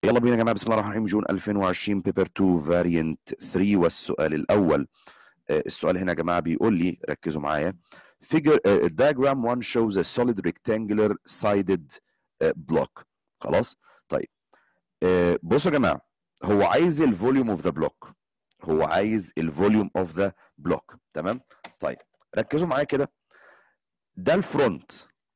يلا بينا يا جماعه بسم الله الرحمن الرحيم جون 2020 بيبر 2 فاريانت 3 والسؤال الاول آه، السؤال هنا يا جماعه بيقول لي ركزوا معايا figure uh, diagram 1 shows a solid rectangular sided uh, block خلاص طيب uh, بصوا يا جماعه هو عايز الفوليوم اوف ذا بلوك هو عايز الفوليوم اوف ذا بلوك تمام طيب ركزوا معايا كده ده الفرونت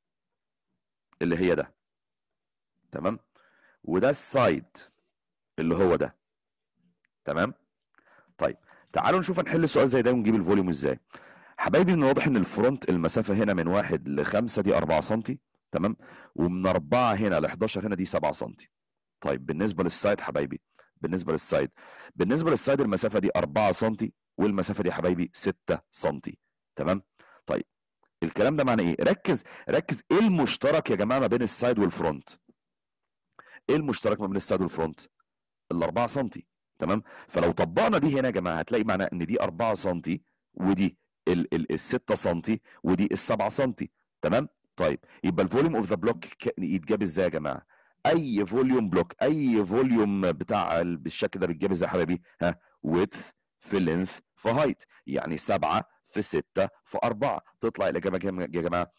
اللي هي ده تمام وده السايد اللي هو ده تمام طيب تعالوا نشوف هنحل السؤال زي ده ونجيب الفوليوم ازاي حبايبي من واضح ان الفرونت المسافه هنا من واحد لخمسة دي 4 سم تمام ومن 4 هنا ل 11 هنا دي 7 سم طيب بالنسبه للسايد حبايبي بالنسبه للسايد بالنسبه للسايد المسافه دي 4 سم والمسافه دي حبايبي 6 سم تمام طيب الكلام ده معناه ايه ركز ركز ايه المشترك يا جماعه ما بين السايد والفرونت ايه المشترك ما بين السايد والفرونت ال 4 سم تمام فلو طبقنا دي هنا يا جماعه هتلاقي معناه ان دي 4 سم ودي ال ال ال 6 سم ودي ال 7 سم تمام طيب يبقى الفوليوم اوف ذا بلوك يتجاب ازاي يا جماعه اي فوليوم بلوك اي فوليوم بتاع ال- بالشكل ده بيتجاب ازاي يا حبايبي ها width في length في height يعني 7 في 6 في 4 تطلع الاجابه كام يا جماعه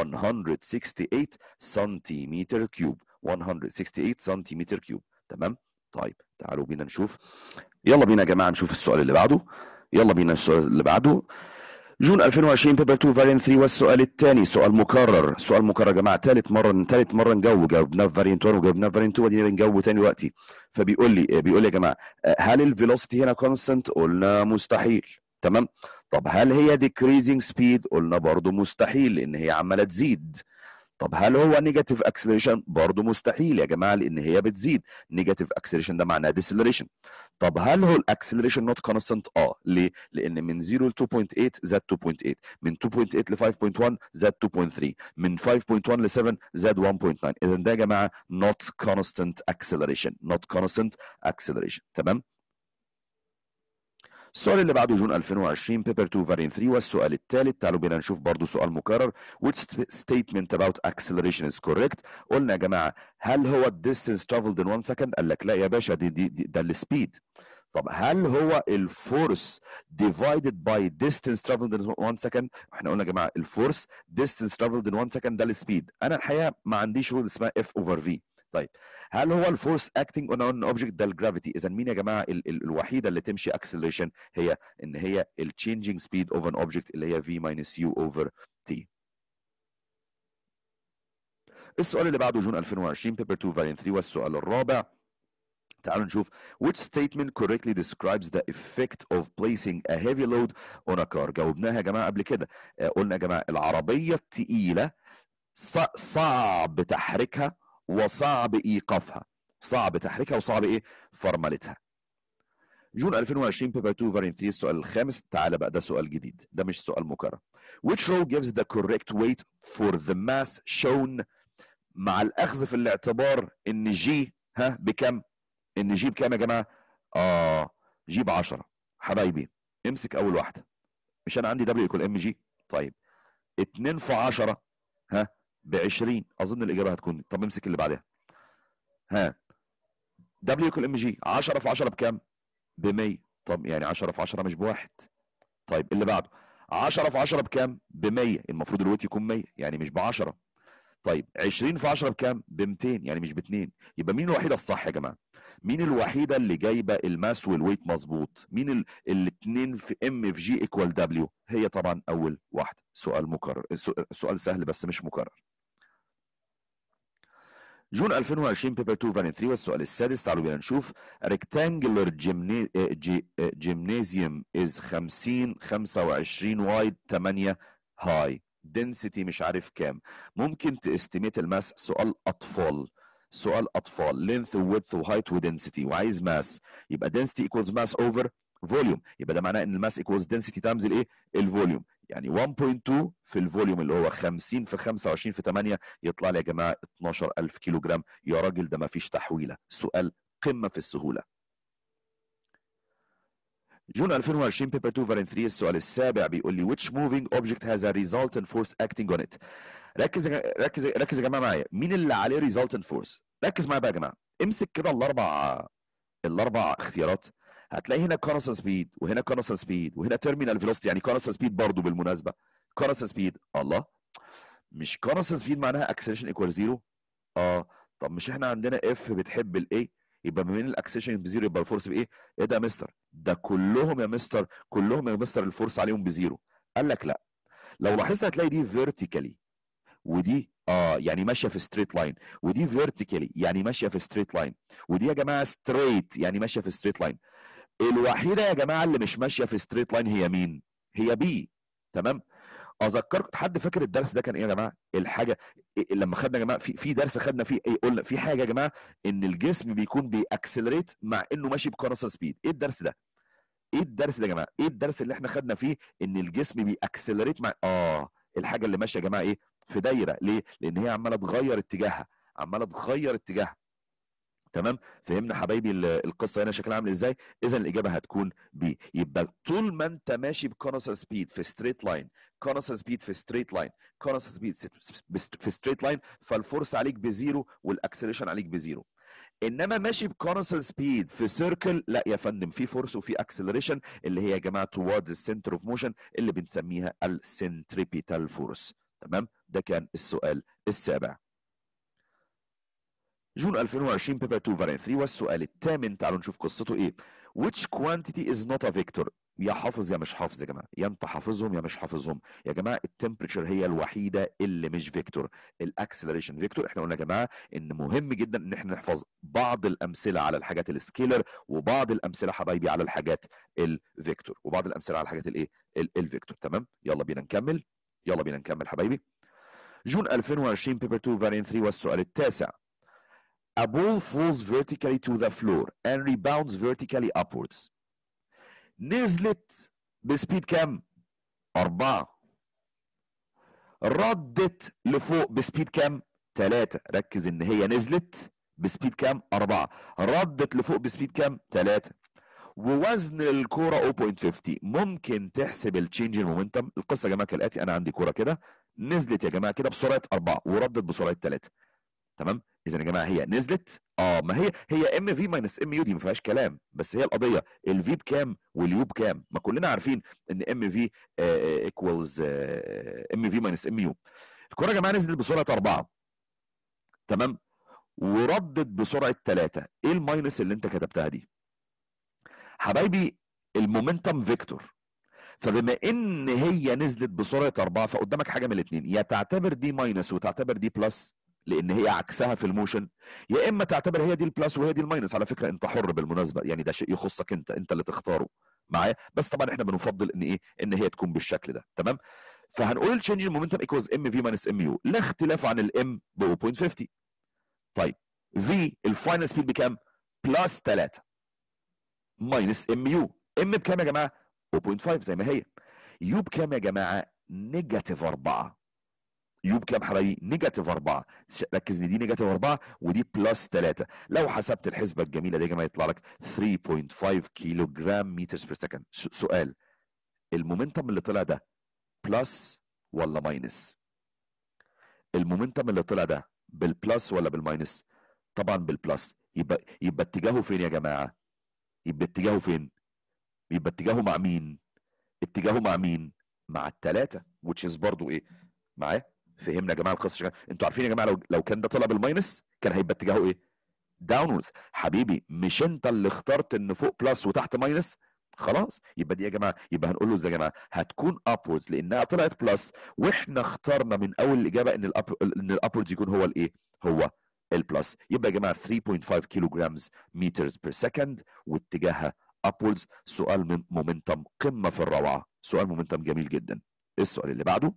168 سنتيمتر كيوب 168 سنتيمتر كيوب تمام طيب تعالوا بينا نشوف يلا بينا يا جماعه نشوف السؤال اللي بعده يلا بينا السؤال اللي بعده جون 2020 بيبر 2 فاريانت 3 والسؤال الثاني سؤال مكرر سؤال مكرر يا جماعه ثالث مره ثالث مره نجاوب جاوبناه في فاريانت 1 وجاوبناه في فاريانت 2 ودينا بنجاوبه ثاني وقتي فبيقول لي بيقول لي يا جماعه هل الفيلوسيتي هنا كونستنت قلنا مستحيل تمام طب هل هي decreasing speed قلنا برضو مستحيل لان هي عماله تزيد طب هل هو نيجاتيف اكسلريشن برضه مستحيل يا جماعه لان هي بتزيد نيجاتيف اكسلريشن ده معناه ديسلريشن طب هل هو الاكسلريشن نوت كونستنت اه ليه لان من 0 ل 2.8 زاد 2.8 من 2.8 ل 5.1 زاد 2.3 من 5.1 ل 7 زاد 1.9 اذا ده يا جماعه not constant acceleration not constant acceleration تمام السؤال اللي بعده جون 2020 بيبر 2 فارين 3 والسؤال الثالث تعالوا بينا نشوف برضو سؤال مكرر which statement about acceleration is correct قلنا يا جماعه هل هو distance traveled in 1 second قال لك لا يا باشا دي, دي, دي ده السبيد طب هل هو الفورس divided by distance traveled in 1 second احنا قلنا يا جماعه الفورس distance traveled in 1 second ده السبيد انا الحقيقه ما عنديش رول اسمها F over V طيب هل هو الفورس acting on an object ده الجرافيتي اذا مين يا جماعه ال ال الوحيده اللي تمشي acceleration هي ان هي ال changing speed of an object اللي هي v minus u over t السؤال اللي بعده جون 2020 بيبر 2 فارين 3 والسؤال الرابع تعالوا نشوف which statement correctly describes the effect of placing a heavy load on a car جاوبناها يا جماعه قبل كده آه، قلنا يا جماعه العربيه الثقيله ص- صعب تحريكها وصعب ايقافها صعب تحريكها وصعب ايه فرملتها جون 2020 بيبر 2 فارين 3 السؤال الخامس تعالى بقى ده سؤال جديد ده مش سؤال مكرر which row gives the correct weight for the mass shown مع الاخذ في الاعتبار ان جي ها بكم ان جي بكام يا جماعه اه جي ب 10 حبايبي امسك اول واحده مش انا عندي دبليو يكون ام جي طيب 2 في 10 ها ب 20 اظن الاجابه هتكون طب امسك اللي بعدها ها دبليو يكون ام جي 10 في 10 بكام ب 100 طب يعني 10 في 10 مش بواحد طيب اللي بعده 10 في 10 بكام ب 100 المفروض الويت يكون 100 يعني مش ب 10 طيب 20 في 10 بكام ب 200 يعني مش ب 2 يبقى مين الوحيده الصح يا جماعه مين الوحيده اللي جايبه الماس والويت مظبوط مين ال- الاثنين في ام في جي ايكوال دبليو هي طبعا اول واحده سؤال مكرر سو- سؤال سهل بس مش مكرر جون 2020 بيبر 2 فان 3 والسؤال السادس تعالوا بينا نشوف rectangular gymna- آه، جي- آه، gymnasium is 50 25 وايد 8 هاي density مش عارف كام ممكن تستيميت الماس سؤال اطفال سؤال اطفال length و width و height و density وعايز ماس يبقى density equals mass over volume يبقى ده معناه ان الماس equals density times الايه الفوليوم يعني 1.2 في الفوليوم اللي هو 50 في 25 في 8 يطلع لي يا جماعه 12000 كيلو جرام يا راجل ده ما فيش تحويله سؤال قمه في السهوله جون 2020 بيبر 2 فارين 3 السؤال السابع بيقول لي which moving object has a resultant force acting on it ركز يا- ركز ركز يا جماعه معايا مين اللي عليه resultant force ركز معايا بقى يا جماعه امسك كده الاربع الاربع اختيارات هتلاقي هنا كونستنت سبيد وهنا كونستنت سبيد وهنا تيرمينال فيلوسيتي يعني كونستنت سبيد برضه بالمناسبه كونستنت سبيد الله مش كونستنت سبيد معناها اكسلريشن ايكوال زيرو اه طب مش احنا عندنا اف بتحب الايه يبقى بما ان الاكسلريشن بزيرو يبقى الفورس بايه ايه ده يا مستر ده كلهم يا مستر كلهم يا مستر الفورس عليهم بزيرو قال لك لا لو لاحظت هتلاقي دي فيرتيكالي ودي اه يعني ماشيه في ستريت لاين ودي فيرتيكالي يعني ماشيه في ستريت لاين ودي يا جماعه ستريت يعني ماشيه في ستريت لاين الوحيده يا جماعه اللي مش ماشيه في ستريت لاين هي مين هي بي تمام اذكركم حد فاكر الدرس ده كان ايه يا جماعه الحاجه إيه لما خدنا يا جماعه في في درس خدنا فيه ايه قلنا في حاجه يا جماعه ان الجسم بيكون بيأكسلريت مع انه ماشي بكونستنت سبيد ايه الدرس ده ايه الدرس ده يا جماعه ايه الدرس اللي احنا خدنا فيه ان الجسم بيأكسلريت مع اه الحاجه اللي ماشيه يا جماعه ايه في دايره ليه لان هي عماله تغير اتجاهها عماله تغير اتجاهها تمام فهمنا حبايبي القصه هنا شكلها عامل ازاي اذا الاجابه هتكون بي يبقى طول ما انت ماشي بكونستنت سبيد في ستريت لاين كونستنت سبيد في ستريت لاين كونستنت سبيد في ستريت لاين فالفورس عليك بزيرو والاكسلريشن عليك بزيرو انما ماشي بكونستنت سبيد في سيركل لا يا فندم في فورس وفي اكسلريشن اللي هي يا جماعه towards السنتر اوف موشن اللي بنسميها السنتريبيتال فورس تمام ده كان السؤال السابع جون 2020 بيبر 2 فارين 3 والسؤال الثامن تعالوا نشوف قصته ايه which quantity is not a vector يا حافظ يا مش حافظ يا جماعه يا انت حافظهم يا مش حافظهم يا جماعه التمبريتشر هي الوحيده اللي مش فيكتور الاكسلريشن فيكتور احنا قلنا يا جماعه ان مهم جدا ان احنا نحفظ بعض الامثله على الحاجات السكيلر وبعض الامثله حبايبي على الحاجات الفيكتور وبعض الامثله على الحاجات الايه الفيكتور تمام يلا بينا نكمل يلا بينا نكمل حبايبي جون 2020 بيبر 2 فارين 3 والسؤال التاسع A ball falls vertically to the floor and rebounds vertically upwards. نزلت بسبيد كام؟ أربعة. ردت لفوق بسبيد كام؟ ثلاثة. ركز إن هي نزلت بسبيد كام؟ أربعة. ردت لفوق بسبيد كام؟ ثلاثة. ووزن الكورة 0.50 ممكن تحسب التشينج مومنتم القصة يا جماعة كالآتي أنا عندي كورة كده نزلت يا جماعة كده بسرعة أربعة وردت بسرعة ثلاثة. تمام؟ اذا يا جماعه هي نزلت اه ما هي هي ام في ماينس ام يو دي ما فيهاش كلام بس هي القضيه الفي بكام واليو بكام ما كلنا عارفين ان ام في ايكوالز ام في ماينس ام يو الكره يا جماعه نزلت بسرعه اربعه تمام وردت بسرعه ثلاثه ايه الماينس اللي انت كتبتها دي حبايبي المومنتم فيكتور فبما ان هي نزلت بسرعه اربعه فقدامك حاجه من الاثنين يا تعتبر دي ماينس وتعتبر دي بلس لان هي عكسها في الموشن يا اما تعتبر هي دي البلس وهي دي الماينس على فكره انت حر بالمناسبه يعني ده شيء يخصك انت انت اللي تختاره معايا بس طبعا احنا بنفضل ان ايه ان هي تكون بالشكل ده تمام فهنقول التشينج مومنتم ايكوالز ام في ماينس ام يو لا اختلاف عن الام ب 0.50 طيب في الفاينل سبيد بكام بلس 3 ماينس ام يو ام بكام يا جماعه 0.5 زي ما هي يو بكام يا جماعه نيجاتيف 4 يو بكام حبايبي؟ نيجاتيف 4 ركز ان دي نيجاتيف 4 ودي بلس 3 لو حسبت الحسبه الجميله دي يا جماعه يطلع لك 3.5 كيلو جرام متر بير سكند سؤال المومنتم اللي طلع ده بلس ولا ماينس؟ المومنتم اللي طلع ده بالبلس ولا بالماينس؟ طبعا بالبلس يبقى يبقى اتجاهه فين يا جماعه؟ يبقى اتجاهه فين؟ يبقى اتجاهه مع مين؟ اتجاهه مع مين؟ مع الثلاثه which is برضو ايه؟ معايا؟ فهمنا يا جماعه القصه شغال انتوا عارفين يا جماعه لو لو كان ده طلع بالماينس كان هيبقى اتجاهه ايه؟ داونوردز حبيبي مش انت اللي اخترت ان فوق بلس وتحت ماينس خلاص يبقى دي يا جماعه يبقى هنقول له ازاي يا جماعه هتكون ابوردز لانها طلعت بلس واحنا اخترنا من اول الاجابه ان الاب ان الابوردز يكون هو الايه؟ هو البلس يبقى يا جماعه 3.5 كيلو جرامز مترز بير سكند واتجاهها ابوردز سؤال من مومنتم قمه في الروعه سؤال مومنتم جميل جدا السؤال اللي بعده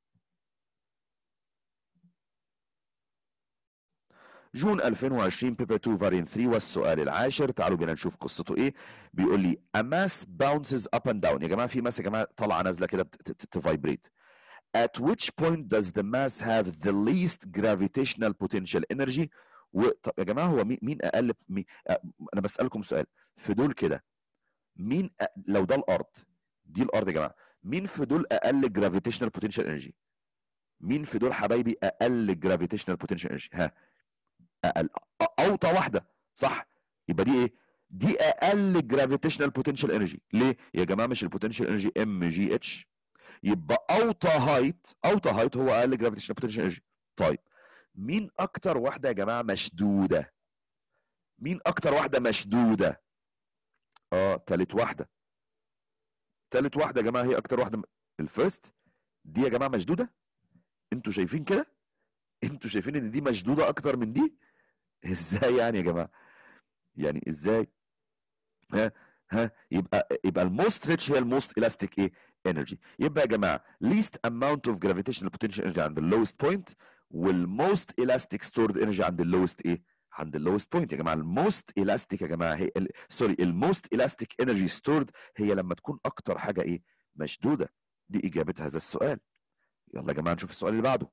جون 2020 بيبر 2 فارين 3 والسؤال العاشر تعالوا بينا نشوف قصته ايه بيقول لي a mass bounces up and down يا جماعه في ماس يا جماعه طالعه نازله كده تفايبريت at which point does the mass have the least gravitational potential energy و... طب يا جماعه هو مين مين اقل مين... انا بسالكم سؤال في دول كده مين أ... لو ده الارض دي الارض يا جماعه مين في دول اقل gravitational potential energy مين في دول حبايبي اقل gravitational potential energy ها اقل اوطى واحده صح يبقى دي ايه دي اقل جرافيتيشنال بوتنشال انرجي ليه يا جماعه مش البوتنشال انرجي ام جي اتش يبقى اوطى هايت اوطى هايت هو اقل جرافيتيشنال بوتنشال انرجي طيب مين اكتر واحده يا جماعه مشدوده مين اكتر واحده مشدوده اه تالت واحده تالت واحده يا جماعه هي اكتر واحده الفيرست دي يا جماعه مشدوده انتوا شايفين كده انتوا شايفين ان دي مشدوده اكتر من دي ازاي يعني يا جماعه يعني ازاي ها ها يبقى يبقى الموست ريتش هي الموست الاستيك ايه انرجي يبقى يا جماعه least amount of gravitational potential energy عند اللوست بوينت والموست elastic stored energy عند اللوست ايه عند اللوست بوينت يا جماعه الموست elastic يا جماعه هي سوري الموست elastic energy stored هي لما تكون اكتر حاجه ايه مشدوده دي اجابه هذا السؤال يلا يا جماعه نشوف السؤال اللي بعده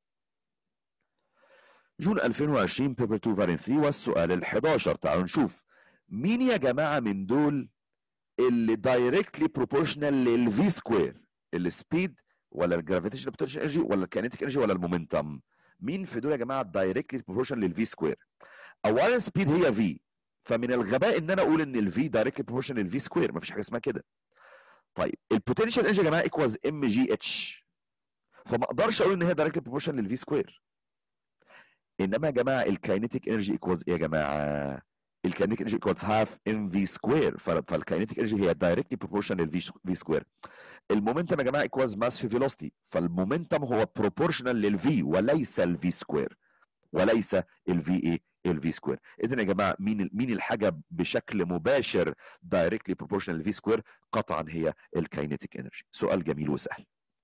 جون 2020 بيبر 2 فارين 3 والسؤال ال 11 تعالوا نشوف مين يا جماعه من دول اللي دايركتلي بروبورشنال للفي سكوير السبيد ولا الجرافيتيشنال بوتنشال انرجي ولا الكينيتيك انرجي ولا المومنتم مين في دول يا جماعه دايركتلي بروبورشنال للفي سكوير اولا سبيد هي في فمن الغباء ان انا اقول ان الفي دايركتلي بروبورشنال للفي سكوير مفيش حاجه اسمها كده طيب البوتنشال انرجي يا جماعه ايكوالز ام جي اتش فما اقدرش اقول ان هي دايركتلي بروبورشنال للفي سكوير انما يا جماعه الكاينيتيك انرجي ايكوالز ايه يا جماعه الكاينيتيك انرجي ايكوالز هاف ام في سكوير فالكاينيتيك انرجي هي دايركتلي بروبورشنال للفي في سكوير المومنتم يا جماعه ايكوالز ماس في فيلوسيتي فالمومنتم هو بروبورشنال للفي وليس الفي سكوير وليس الفي ايه الفي سكوير اذا يا جماعه مين مين الحاجه بشكل مباشر دايركتلي بروبورشنال للفي سكوير قطعا هي الكاينيتيك انرجي سؤال جميل وسهل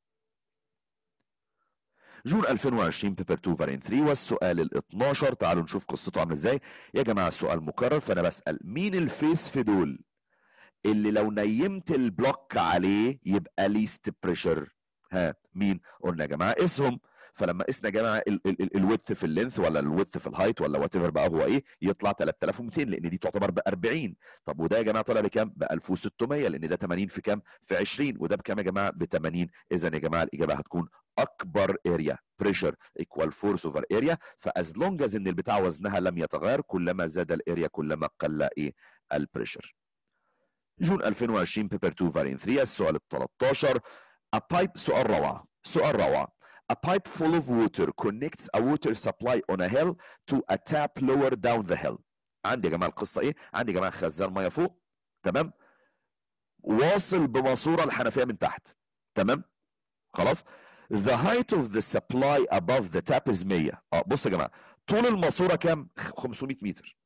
جون 2020 بيبر 2 فارين 3 والسؤال ال 12 تعالوا نشوف قصته عامله ازاي يا جماعه السؤال مكرر فانا بسال مين الفيس في دول اللي لو نيمت البلوك عليه يبقى ليست بريشر ها مين قلنا يا جماعه اسهم فلما قسنا يا جماعه الويدث في اللينث ولا الويدث في الهايت ولا وات ايفر بقى هو ايه يطلع 3200 لان دي تعتبر ب 40 طب وده يا جماعه طلع بكام؟ ب 1600 لان ده 80 في كام؟ في 20 وده بكام يا جماعه؟ ب 80 اذا يا جماعه الاجابه هتكون اكبر اريا بريشر ايكوال فورس اوفر اريا فاز لونج از ان البتاع وزنها لم يتغير كلما زاد الاريا كلما قل ايه البريشر جون 2020 بيبر 2 فارين 3 السؤال ال 13 A pipe سؤال روعه سؤال روعه A pipe full of water connects a water supply on a hill to a tap lower down the hill. عندي يا جماعه القصه ايه؟ عندي يا جماعه خزان ميه فوق تمام؟ واصل بماسوره الحنفيه من تحت تمام؟ خلاص؟ The height of the supply above the tap is 100 اه بص يا جماعه طول الماسوره كام؟ 500 متر.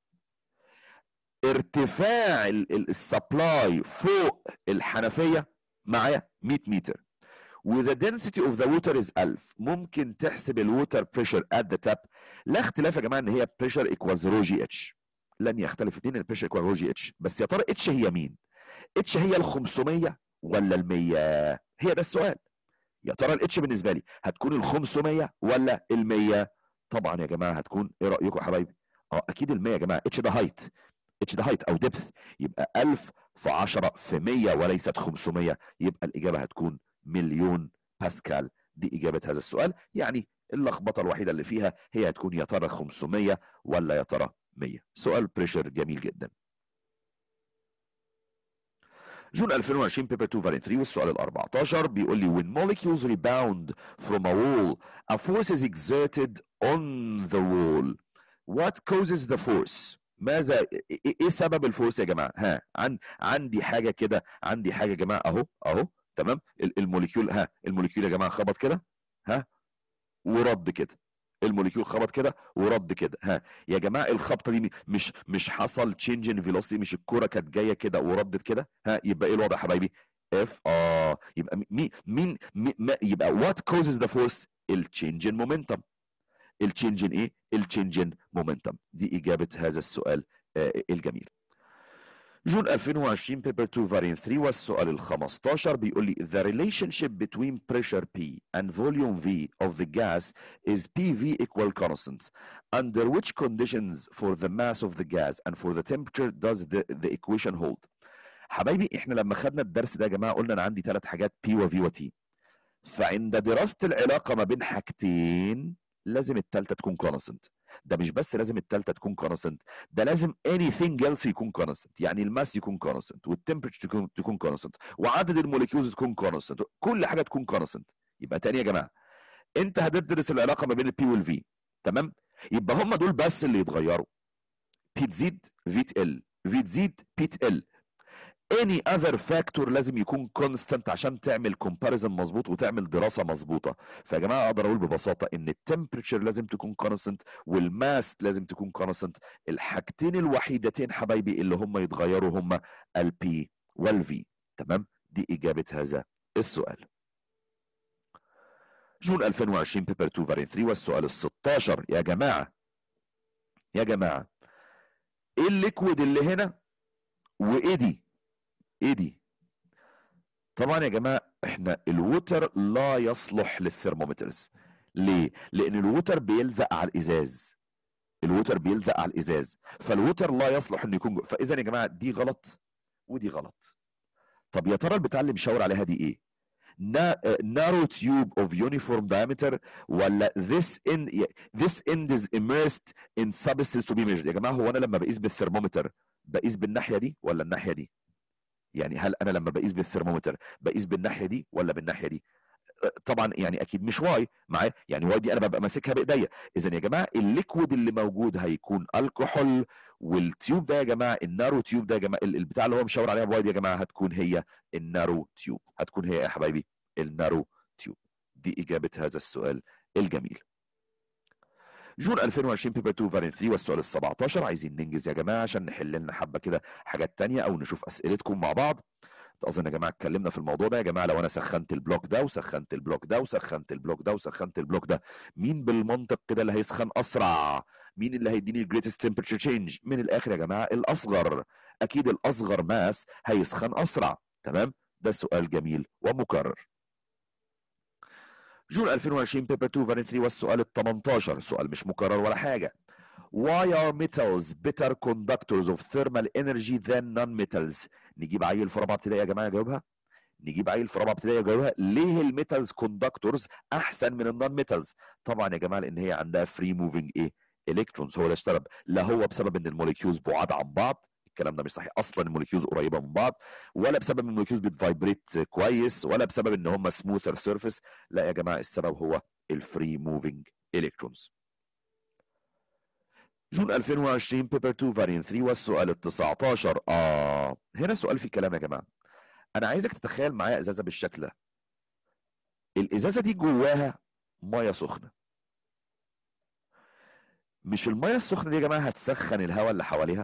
ارتفاع السبلاي فوق الحنفيه معايا 100 متر. وذا density of the water is 1000 ممكن تحسب الووتر بريشر at the tap لا اختلاف يا جماعه ان هي بريشر ايكوالز رو جي اتش لن يختلف اثنين ان البريشر ايكوال رو جي اتش بس يا ترى اتش هي مين؟ اتش هي ال 500 ولا ال 100 هي ده السؤال يا ترى الاتش بالنسبه لي هتكون ال 500 ولا ال 100 طبعا يا جماعه هتكون ايه رايكم يا حبايبي؟ اه اكيد ال 100 يا جماعه اتش ده هايت اتش ده هايت او ديبث يبقى 1000 في 10 في 100 وليست 500 يبقى الاجابه هتكون مليون باسكال دي إجابة هذا السؤال يعني اللخبطة الوحيدة اللي فيها هي هتكون يا ترى 500 ولا يا ترى 100 سؤال بريشر جميل جدا جون 2020 بيبر 2 فالين 3 والسؤال ال 14 بيقول لي when molecules rebound from a wall a force is exerted on the wall what causes the force ماذا ايه سبب الفورس يا جماعه ها عن عندي حاجه كده عندي حاجه يا جماعه اهو اهو تمام الموليكيول ها الموليكيول يا جماعه خبط كده ها ورد كده الموليكيول خبط كده ورد كده ها يا جماعه الخبطه دي مش مش حصل تشينج ان فيلوسيتي مش الكوره كانت جايه كده وردت كده ها يبقى ايه الوضع يا حبايبي اف اه يبقى مين مين, مين يبقى وات كوزز ذا فورس التشينج ان مومنتم التشينج ان ايه التشينج ان مومنتم دي اجابه هذا السؤال آه الجميل جون 2020 بيبر 2 فارين 3 والسؤال ال 15 بيقول لي the relationship between pressure P and volume V of the gas is PV equal constant under which conditions for the mass of the gas and for the temperature does the, the equation hold حبايبي احنا لما خدنا الدرس ده يا جماعه قلنا انا عندي ثلاث حاجات P و V و T فعند دراسه العلاقه ما بين حاجتين لازم الثالثه تكون constant ده مش بس لازم الثالثه تكون كونستنت ده لازم anything else يكون كونستنت يعني الماس يكون كونستنت والتمبرتشر تكون تكون كونستنت وعدد الموليكيولز تكون كونستنت كل حاجه تكون كونستنت يبقى تاني يا جماعه انت هتدرس العلاقه ما بين البي والفي تمام يبقى هم دول بس اللي يتغيروا بي تزيد في تقل في تزيد بي تقل any other factor لازم يكون constant عشان تعمل comparison مظبوط وتعمل دراسة مظبوطة فيا جماعة اقدر اقول ببساطة ان التمبريتشر لازم تكون constant والماس لازم تكون constant الحاجتين الوحيدتين حبايبي اللي هم يتغيروا هم البي والفي تمام دي اجابة هذا السؤال جون 2020 بيبر 2 فارين 3 والسؤال ال 16 يا جماعة يا جماعة ايه الليكويد اللي هنا وايه دي ايه دي طبعا يا جماعه احنا الوتر لا يصلح للثرمومترز ليه لان الوتر بيلزق على الازاز الوتر بيلزق على الازاز فالوتر لا يصلح انه يكون جو. فاذا يا جماعه دي غلط ودي غلط طب يا ترى البتاع اللي بيشاور عليها دي ايه narrow tube of uniform diameter ولا this end this end is immersed in substance to be measured يا جماعه هو انا لما بقيس بالثرمومتر بقيس بالناحيه دي ولا الناحيه دي يعني هل انا لما بقيس بالثرمومتر بقيس بالناحيه دي ولا بالناحيه دي طبعا يعني اكيد مش واي معايا يعني واي دي انا ببقى ماسكها بايديا اذا يا جماعه الليكويد اللي موجود هيكون الكحول والتيوب ده يا جماعه النارو تيوب ده يا جماعه البتاع اللي هو مشاور عليها بواي دي يا جماعه هتكون هي النارو تيوب هتكون هي يا حبايبي النارو تيوب دي اجابه هذا السؤال الجميل جون 2020 بيبر 2 فارين 3 والسؤال ال 17 عايزين ننجز يا جماعه عشان نحل لنا حبه كده حاجات تانية او نشوف اسئلتكم مع بعض اظن يا جماعه اتكلمنا في الموضوع ده يا جماعه لو انا سخنت البلوك ده وسخنت البلوك ده وسخنت البلوك ده وسخنت البلوك ده مين بالمنطق كده اللي هيسخن اسرع مين اللي هيديني الجريتست تمبرتشر تشينج من الاخر يا جماعه الاصغر اكيد الاصغر ماس هيسخن اسرع تمام ده سؤال جميل ومكرر جون 2020 بيبر 2 فارين 3 والسؤال ال 18 سؤال مش مكرر ولا حاجه Why are metals better conductors of thermal energy than non-metals؟ نجيب عيل في رابعه ابتدائي يا جماعه يجاوبها؟ نجيب عيل في رابعه ابتدائي يجاوبها ليه الميتالز كوندكتورز احسن من النون ميتالز؟ طبعا يا جماعه لان هي عندها فري موفينج ايه؟ الكترونز هو ده السبب لا هو بسبب ان الموليكيولز بعاد عن بعض الكلام ده مش صحيح اصلا الموليكيولز قريبه من بعض ولا بسبب ان الموليكيولز بتفايبريت كويس ولا بسبب ان هم سموثر سيرفيس لا يا جماعه السبب هو الفري موفينج الكترونز جون 2020 بيبر 2 فارين 3 والسؤال ال 19 اه هنا سؤال فيه كلام يا جماعه انا عايزك تتخيل معايا ازازه بالشكل ده الازازه دي جواها ميه سخنه مش الميه السخنه دي يا جماعه هتسخن الهواء اللي حواليها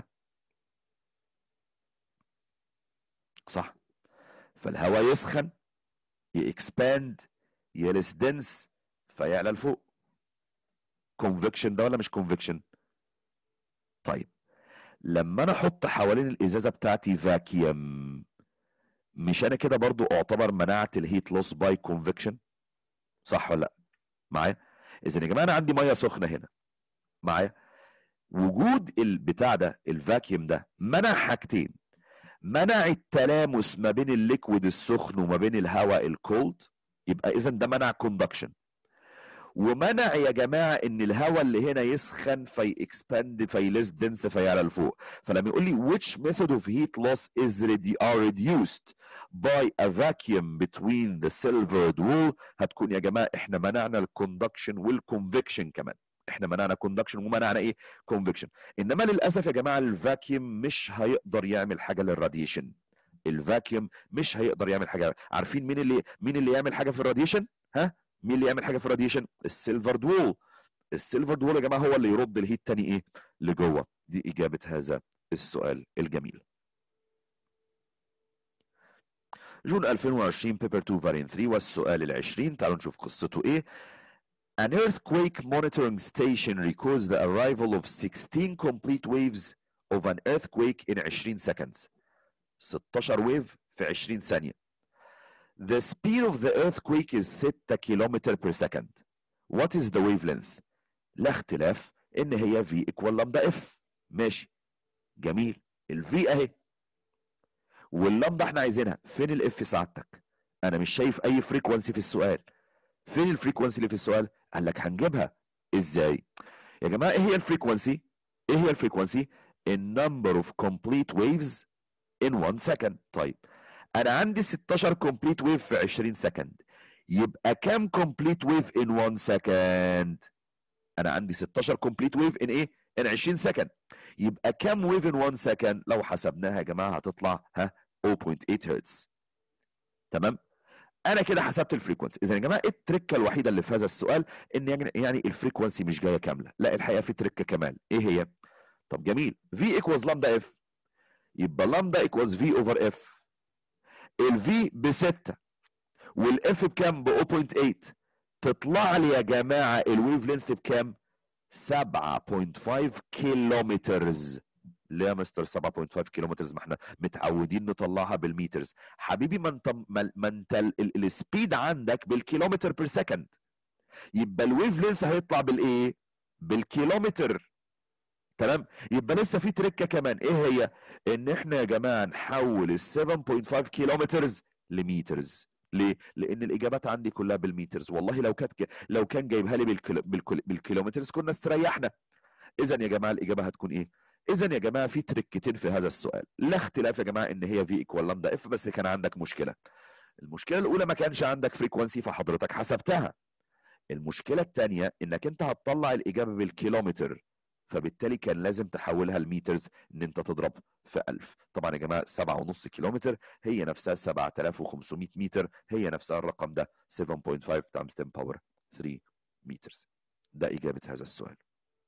صح فالهواء يسخن يكسباند يلس دنس فيعلى لفوق كونفكشن ده ولا مش كونفكشن طيب لما انا احط حوالين الازازه بتاعتي فاكيوم مش انا كده برضو اعتبر منعت الهيت لوس باي كونفكشن صح ولا لا معايا اذا يا جماعه انا عندي ميه سخنه هنا معايا وجود البتاع ده الفاكيوم ده منع حاجتين منع التلامس ما بين الليكويد السخن وما بين الهواء الكولد يبقى اذا ده منع كوندكشن ومنع يا جماعه ان الهواء اللي هنا يسخن في اكسباند في ليس دنس فيعلى لفوق فلما يقول لي which method of heat loss is ready are reduced by a vacuum between the silvered wool هتكون يا جماعه احنا منعنا الكوندكشن والكونفكشن كمان احنا منعنا كوندكشن ومنعنا ايه كونفكشن انما للاسف يا جماعه الفاكيوم مش هيقدر يعمل حاجه للراديشن الفاكيوم مش هيقدر يعمل حاجه عارفين مين اللي مين اللي يعمل حاجه في الراديشن ها مين اللي يعمل حاجه في الراديشن السيلفرد وول السيلفرد وول يا جماعه هو اللي يرد الهيت تاني ايه لجوه دي اجابه هذا السؤال الجميل جون 2020 بيبر 2 فارين 3 والسؤال العشرين تعالوا نشوف قصته ايه An earthquake monitoring station records the arrival of 16 complete waves of an earthquake in 20 seconds 16 wave في 20 ثانية The speed of the earthquake is 6 km per second. What is the wavelength? لا اختلاف ان هي V equal لامدا F. ماشي. جميل. ال V اهي. واللامدا احنا عايزينها. فين ال F سعادتك؟ انا مش شايف اي فريكونسي في السؤال. فين الفريكونسي اللي في السؤال؟ قال لك هنجيبها. ازاي؟ يا جماعه ايه هي الفريكونسي ايه هي الفريكونسي النمبر اوف كومبليت ويفز in 1 second طيب انا عندي 16 كومبليت ويف في 20 سكند يبقى كام كومبليت ويف in 1 سكند انا عندي 16 كومبليت ويف in ايه in 20 سكند يبقى كام ويف in 1 سكند لو حسبناها يا جماعه هتطلع ها 0.8 هرتز تمام انا كده حسبت الفريكونسي اذا يا جماعه ايه التركه الوحيده اللي في هذا السؤال ان يعني يعني الفريكونسي مش جايه كامله لا الحقيقه في تركه كمان ايه هي طب جميل v equals لامدا اف يبقى لامدا equals v over f الفي ب 6 والاف بكام ب 0.8 تطلع لي يا جماعه الويف لينث بكام 7.5 كيلومترز ليه يا مستر 7.5 كيلومترز ما احنا متعودين نطلعها بالمترز حبيبي ما انت ما انت السبيد عندك بالكيلومتر بير سكند يبقى الويف لينث هيطلع بالايه بالكيلومتر تمام يبقى لسه في تركه كمان ايه هي ان احنا يا جماعه نحول ال 7.5 كيلومترز لمترز ليه؟ لان الاجابات عندي كلها بالمترز والله لو كانت لو كان جايبها لي بالكيلو بالكيلو بالكيلومترز كنا استريحنا اذا يا جماعه الاجابه هتكون ايه اذا يا جماعه في تركتين في هذا السؤال لا اختلاف يا جماعه ان هي في ايكوال لامدا اف بس كان عندك مشكله المشكله الاولى ما كانش عندك فريكوانسي فحضرتك حسبتها المشكله الثانيه انك انت هتطلع الاجابه بالكيلومتر فبالتالي كان لازم تحولها لمترز ان انت تضرب في 1000 طبعا يا جماعه 7.5 كيلومتر هي نفسها 7500 متر هي نفسها الرقم ده 7.5 تايمز 10 باور 3 مترز ده اجابه هذا السؤال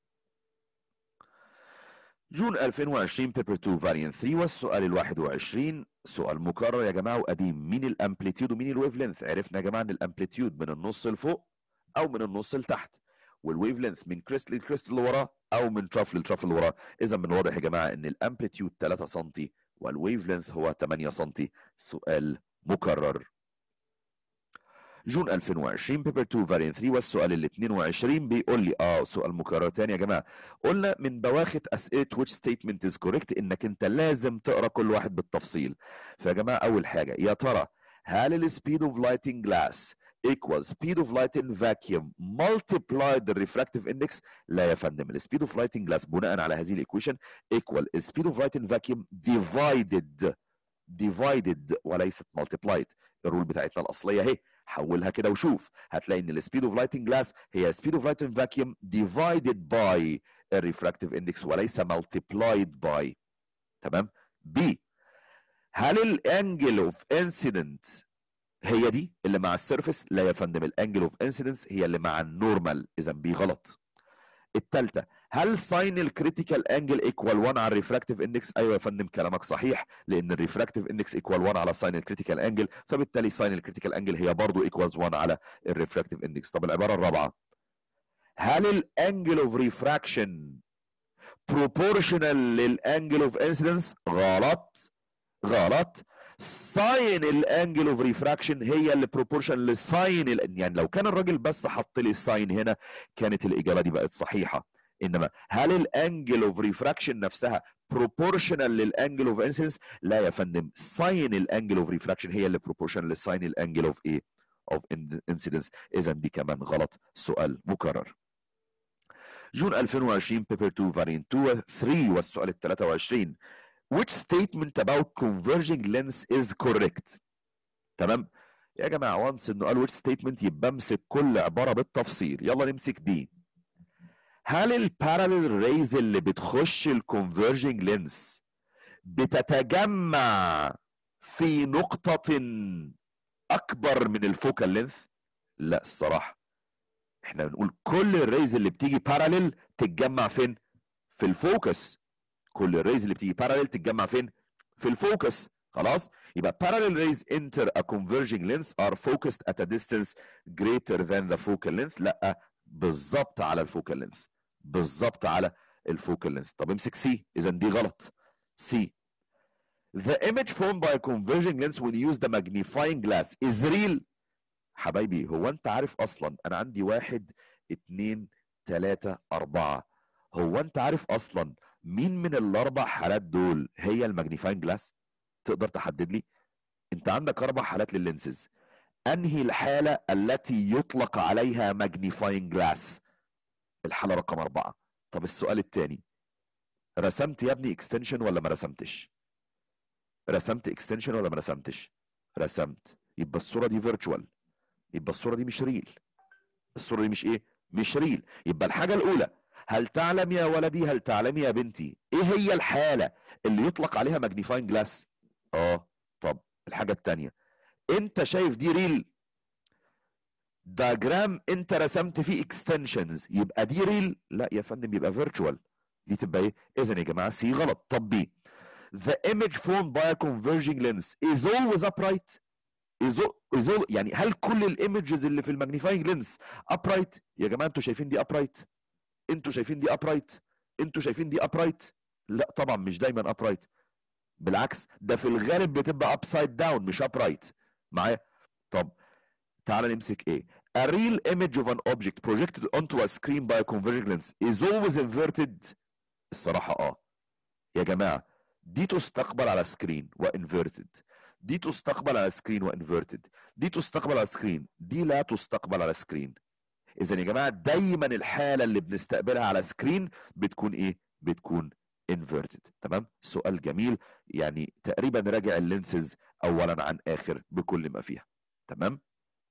جون 2020 بيبر 2 فاريانت 3 والسؤال ال 21 سؤال مكرر يا جماعه وقديم مين الامبليتيود ومين الويف لينث عرفنا يا جماعه ان الامبليتيود من النص لفوق او من النص لتحت والويف لينث من كريست للكريست اللي وراه او من تراف للتراف اللي وراه اذا من واضح يا جماعه ان الامبليتيود 3 سم والويف لينث هو 8 سم سؤال مكرر جون 2020 بيبر 2 فاريانت 3 والسؤال ال 22 بيقول لي اه سؤال مكرر تاني يا جماعه قلنا من بواخت اسئله which statement is correct انك انت لازم تقرا كل واحد بالتفصيل فيا جماعه اول حاجه يا ترى هل السبيد اوف لايتنج جلاس equals speed of light in vacuum multiplied the refractive index لا يا فندم السبيد اوف لايت جلاس بناء على هذه الايكويشن equal speed of light in vacuum divided divided وليست multiplied الرول بتاعتنا الاصليه اهي حولها كده وشوف هتلاقي ان السبيد اوف لايت جلاس هي speed of light in vacuum divided by الريفراكتيف index وليس multiplied by تمام B هل الانجل اوف انسيدنت هي دي اللي مع السيرفيس لا يا فندم الانجل اوف انسيدنس هي اللي مع النورمال اذا بي غلط الثالثه هل ساين الكريتيكال انجل ايكوال 1 على الريفراكتيف اندكس ايوه يا فندم كلامك صحيح لان الريفراكتيف اندكس ايكوال 1 على ساين الكريتيكال انجل فبالتالي ساين الكريتيكال انجل هي برضه ايكوالز 1 على الريفراكتيف اندكس طب العباره الرابعه هل الانجل اوف ريفراكشن proportional للانجل اوف انسيدنس غلط غلط ساين الانجل اوف ريفراكشن هي اللي بروبورشن للساين يعني لو كان الراجل بس حط لي الساين هنا كانت الاجابه دي بقت صحيحه انما هل الانجل اوف ريفراكشن نفسها بروبورشنال للانجل اوف انسيدنس لا يا فندم ساين الانجل اوف ريفراكشن هي اللي بروبورشنال للساين الانجل اوف ايه اوف انسيدنس اذا دي كمان غلط سؤال مكرر جون 2020 بيبر 2 فارينت 2 3 والسؤال ال 23 which statement about converging lens is correct تمام يا جماعه وانس انه قال which statement يبقى امسك كل عباره بالتفصيل يلا نمسك دي هل البارالل ريز اللي بتخش الكونفرجنج لينس بتتجمع في نقطة أكبر من الفوكال لينث؟ لا الصراحة احنا بنقول كل الريز اللي بتيجي بارالل تتجمع فين؟ في الفوكس كل الريز اللي بتيجي بارالل تتجمع فين؟ في الفوكس خلاص يبقى parallel rays enter a converging lens are focused at a distance greater than the focal length لا بالظبط على الفوكال لينث بالظبط على الفوكال لينث طب امسك سي اذا دي غلط سي The image formed by a converging lens when you use the magnifying glass is real حبايبي هو انت عارف اصلا انا عندي واحد اتنين تلاتة اربعة هو انت عارف اصلا مين من الاربع حالات دول هي الماجنيفاينج جلاس تقدر تحدد لي انت عندك اربع حالات لللينسز انهي الحاله التي يطلق عليها ماجنيفاينج جلاس الحاله رقم اربعه طب السؤال الثاني رسمت يا ابني اكستنشن ولا ما رسمتش رسمت اكستنشن ولا ما رسمتش رسمت يبقى الصوره دي فيرتشوال يبقى الصوره دي مش ريل الصوره دي مش ايه مش ريل يبقى الحاجه الاولى هل تعلم يا ولدي هل تعلمي يا بنتي ايه هي الحاله اللي يطلق عليها ماجنيفاين جلاس اه طب الحاجه الثانيه انت شايف دي ريل دايجرام انت رسمت فيه اكستنشنز يبقى دي ريل لا يا فندم يبقى فيرتشوال دي تبقى ايه اذا يا جماعه سي غلط طب بي the image formed by a converging lens is always upright is all, is all, يعني هل كل الايمجز اللي في الماجنيفاينج لينس upright يا جماعه انتوا شايفين دي upright انتوا شايفين دي upright انتوا شايفين دي upright لا طبعا مش دايما upright بالعكس ده في الغالب بتبقى upside down مش upright معايا طب تعال نمسك ايه a real image of an object projected onto a screen by a converging lens is always inverted الصراحه اه يا جماعه دي تستقبل على سكرين وانفيرتد دي تستقبل على سكرين وانفيرتد دي تستقبل على سكرين دي لا تستقبل على سكرين اذا يا جماعه دايما الحاله اللي بنستقبلها على سكرين بتكون ايه بتكون انفيرتد تمام سؤال جميل يعني تقريبا راجع اللينسز اولا عن اخر بكل ما فيها تمام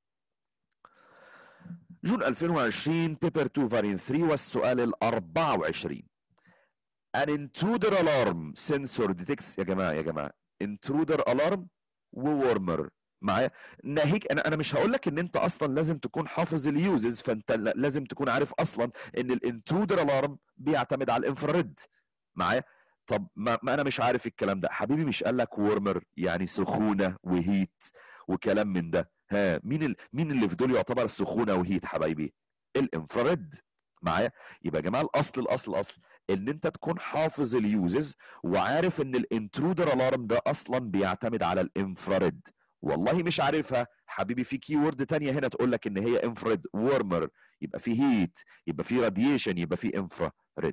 جون 2020 بيبر 2 فارين 3 والسؤال ال 24 an intruder alarm sensor detects يا جماعه يا جماعه intruder alarm وورمر معايا ناهيك انا انا مش هقول لك ان انت اصلا لازم تكون حافظ اليوزز فانت لازم تكون عارف اصلا ان الانترودر الارم بيعتمد على الانفراريد معايا طب ما, ما انا مش عارف الكلام ده حبيبي مش قال لك وورمر يعني سخونه وهيت وكلام من ده ها مين ال... مين اللي في دول يعتبر سخونه وهيت حبايبي الانفراريد معايا يبقى يا جماعه الاصل الاصل الاصل ان انت تكون حافظ اليوزز وعارف ان الانترودر الارم ده اصلا بيعتمد على الانفراريد والله مش عارفها حبيبي في كي وورد تانية هنا تقول لك ان هي انفراد وورمر يبقى في هيت يبقى في راديشن يبقى في انفراريد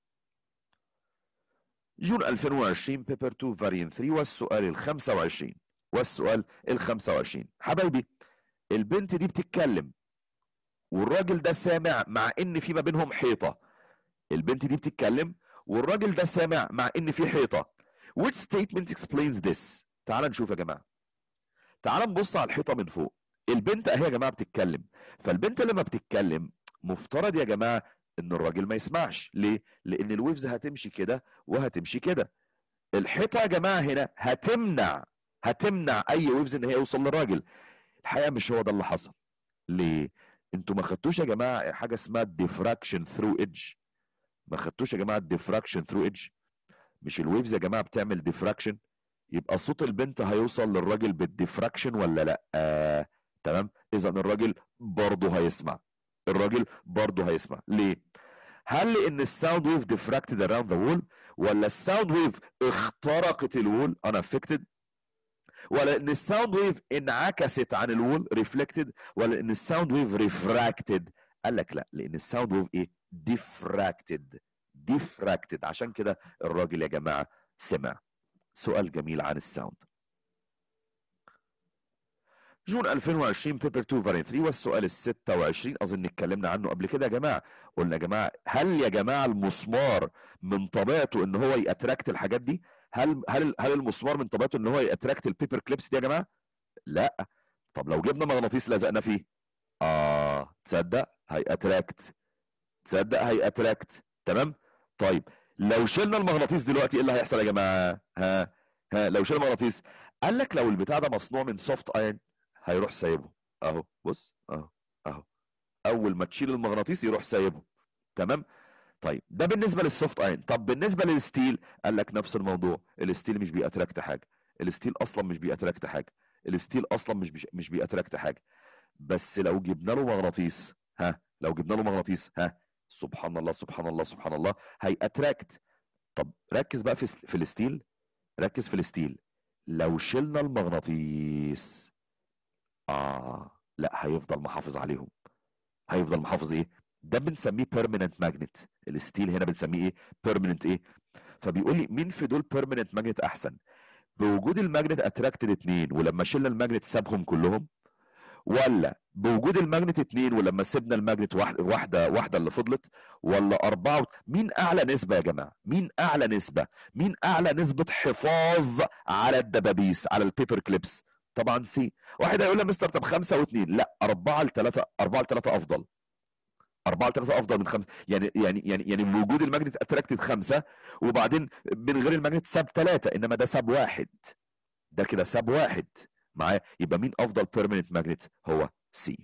جون 2020 بيبر 2 فاريان 3 والسؤال ال 25 والسؤال ال 25 حبايبي البنت دي بتتكلم والراجل ده سامع مع ان في ما بينهم حيطه البنت دي بتتكلم والراجل ده سامع مع ان في حيطه which statement explains this تعال نشوف يا جماعه تعال نبص على الحيطه من فوق البنت اهي يا جماعه بتتكلم فالبنت لما بتتكلم مفترض يا جماعه ان الراجل ما يسمعش ليه لان الويفز هتمشي كده وهتمشي كده الحيطه يا جماعه هنا هتمنع هتمنع اي ويفز ان هي يوصل للراجل الحقيقه مش هو ده اللي حصل ليه انتوا ما خدتوش يا جماعه حاجه اسمها ديفراكشن ثرو ايدج ما خدتوش يا جماعه ديفراكشن ثرو ايدج مش الويفز يا جماعه بتعمل ديفراكشن يبقى صوت البنت هيوصل للراجل بالديفراكشن ولا لا آه. تمام اذا الراجل برضه هيسمع الراجل برضه هيسمع ليه هل لان الساوند ويف ديفراكتد اراوند ذا وول ولا الساوند ويف اخترقت الوول انا افكتد ولا ان الساوند ويف انعكست عن الوول ريفلكتد ولا ان الساوند ويف ريفراكتد قال لك لا لان الساوند ويف ايه ديفراكتد ديفراكتد عشان كده الراجل يا جماعه سمع سؤال جميل عن الساوند جون 2020 بيبر 2 فارين 3 والسؤال ال 26 اظن اتكلمنا عنه قبل كده يا جماعه قلنا يا جماعه هل يا جماعه المسمار من طبيعته ان هو ياتراكت الحاجات دي هل هل هل المسمار من طبيعته ان هو ياتراكت البيبر كليبس دي يا جماعه لا طب لو جبنا مغناطيس لزقنا فيه اه تصدق هياتراكت تصدق هياتراكت تمام طيب لو شلنا المغناطيس دلوقتي ايه اللي هيحصل يا جماعه ها ها لو شلنا المغناطيس قال لك لو البتاع ده مصنوع من سوفت ايرن هيروح سايبه اهو بص اهو اهو اول ما تشيل المغناطيس يروح سايبه تمام طيب ده بالنسبه للسوفت ايرن طب بالنسبه للستيل قال لك نفس الموضوع الستيل مش بيأتراكت حاجه الستيل اصلا مش بيأتراكت حاجه الستيل اصلا مش بيش... مش بيأتراكت حاجه بس لو جبنا له مغناطيس ها لو جبنا له مغناطيس ها سبحان الله سبحان الله سبحان الله هيأتراكت طب ركز بقى في في الستيل ركز في الستيل لو شلنا المغناطيس اه لا هيفضل محافظ عليهم هيفضل محافظ ايه ده بنسميه بيرمننت ماجنت الستيل هنا بنسميه ايه بيرمننت ايه فبيقول لي مين في دول بيرمننت ماجنت احسن بوجود الماجنت اتراكت الاثنين ولما شلنا الماجنت سابهم كلهم ولا بوجود الماجنت اتنين ولما سيبنا الماجنت واحده واحده واحده اللي فضلت ولا اربعه مين اعلى نسبه يا جماعه؟ مين اعلى نسبه؟ مين اعلى نسبه حفاظ على الدبابيس على البيبر كليبس؟ طبعا سي واحد هيقول لي مستر طب خمسه واثنين لا اربعه لثلاثه اربعه لثلاثه افضل أربعة لثلاثة أفضل من خمسة يعني يعني يعني يعني بوجود الماجنت اتراكتد خمسة وبعدين من غير الماجنت ساب ثلاثة إنما ده ساب واحد ده كده ساب واحد معايا يبقى مين أفضل بيرمننت ماجنت هو سي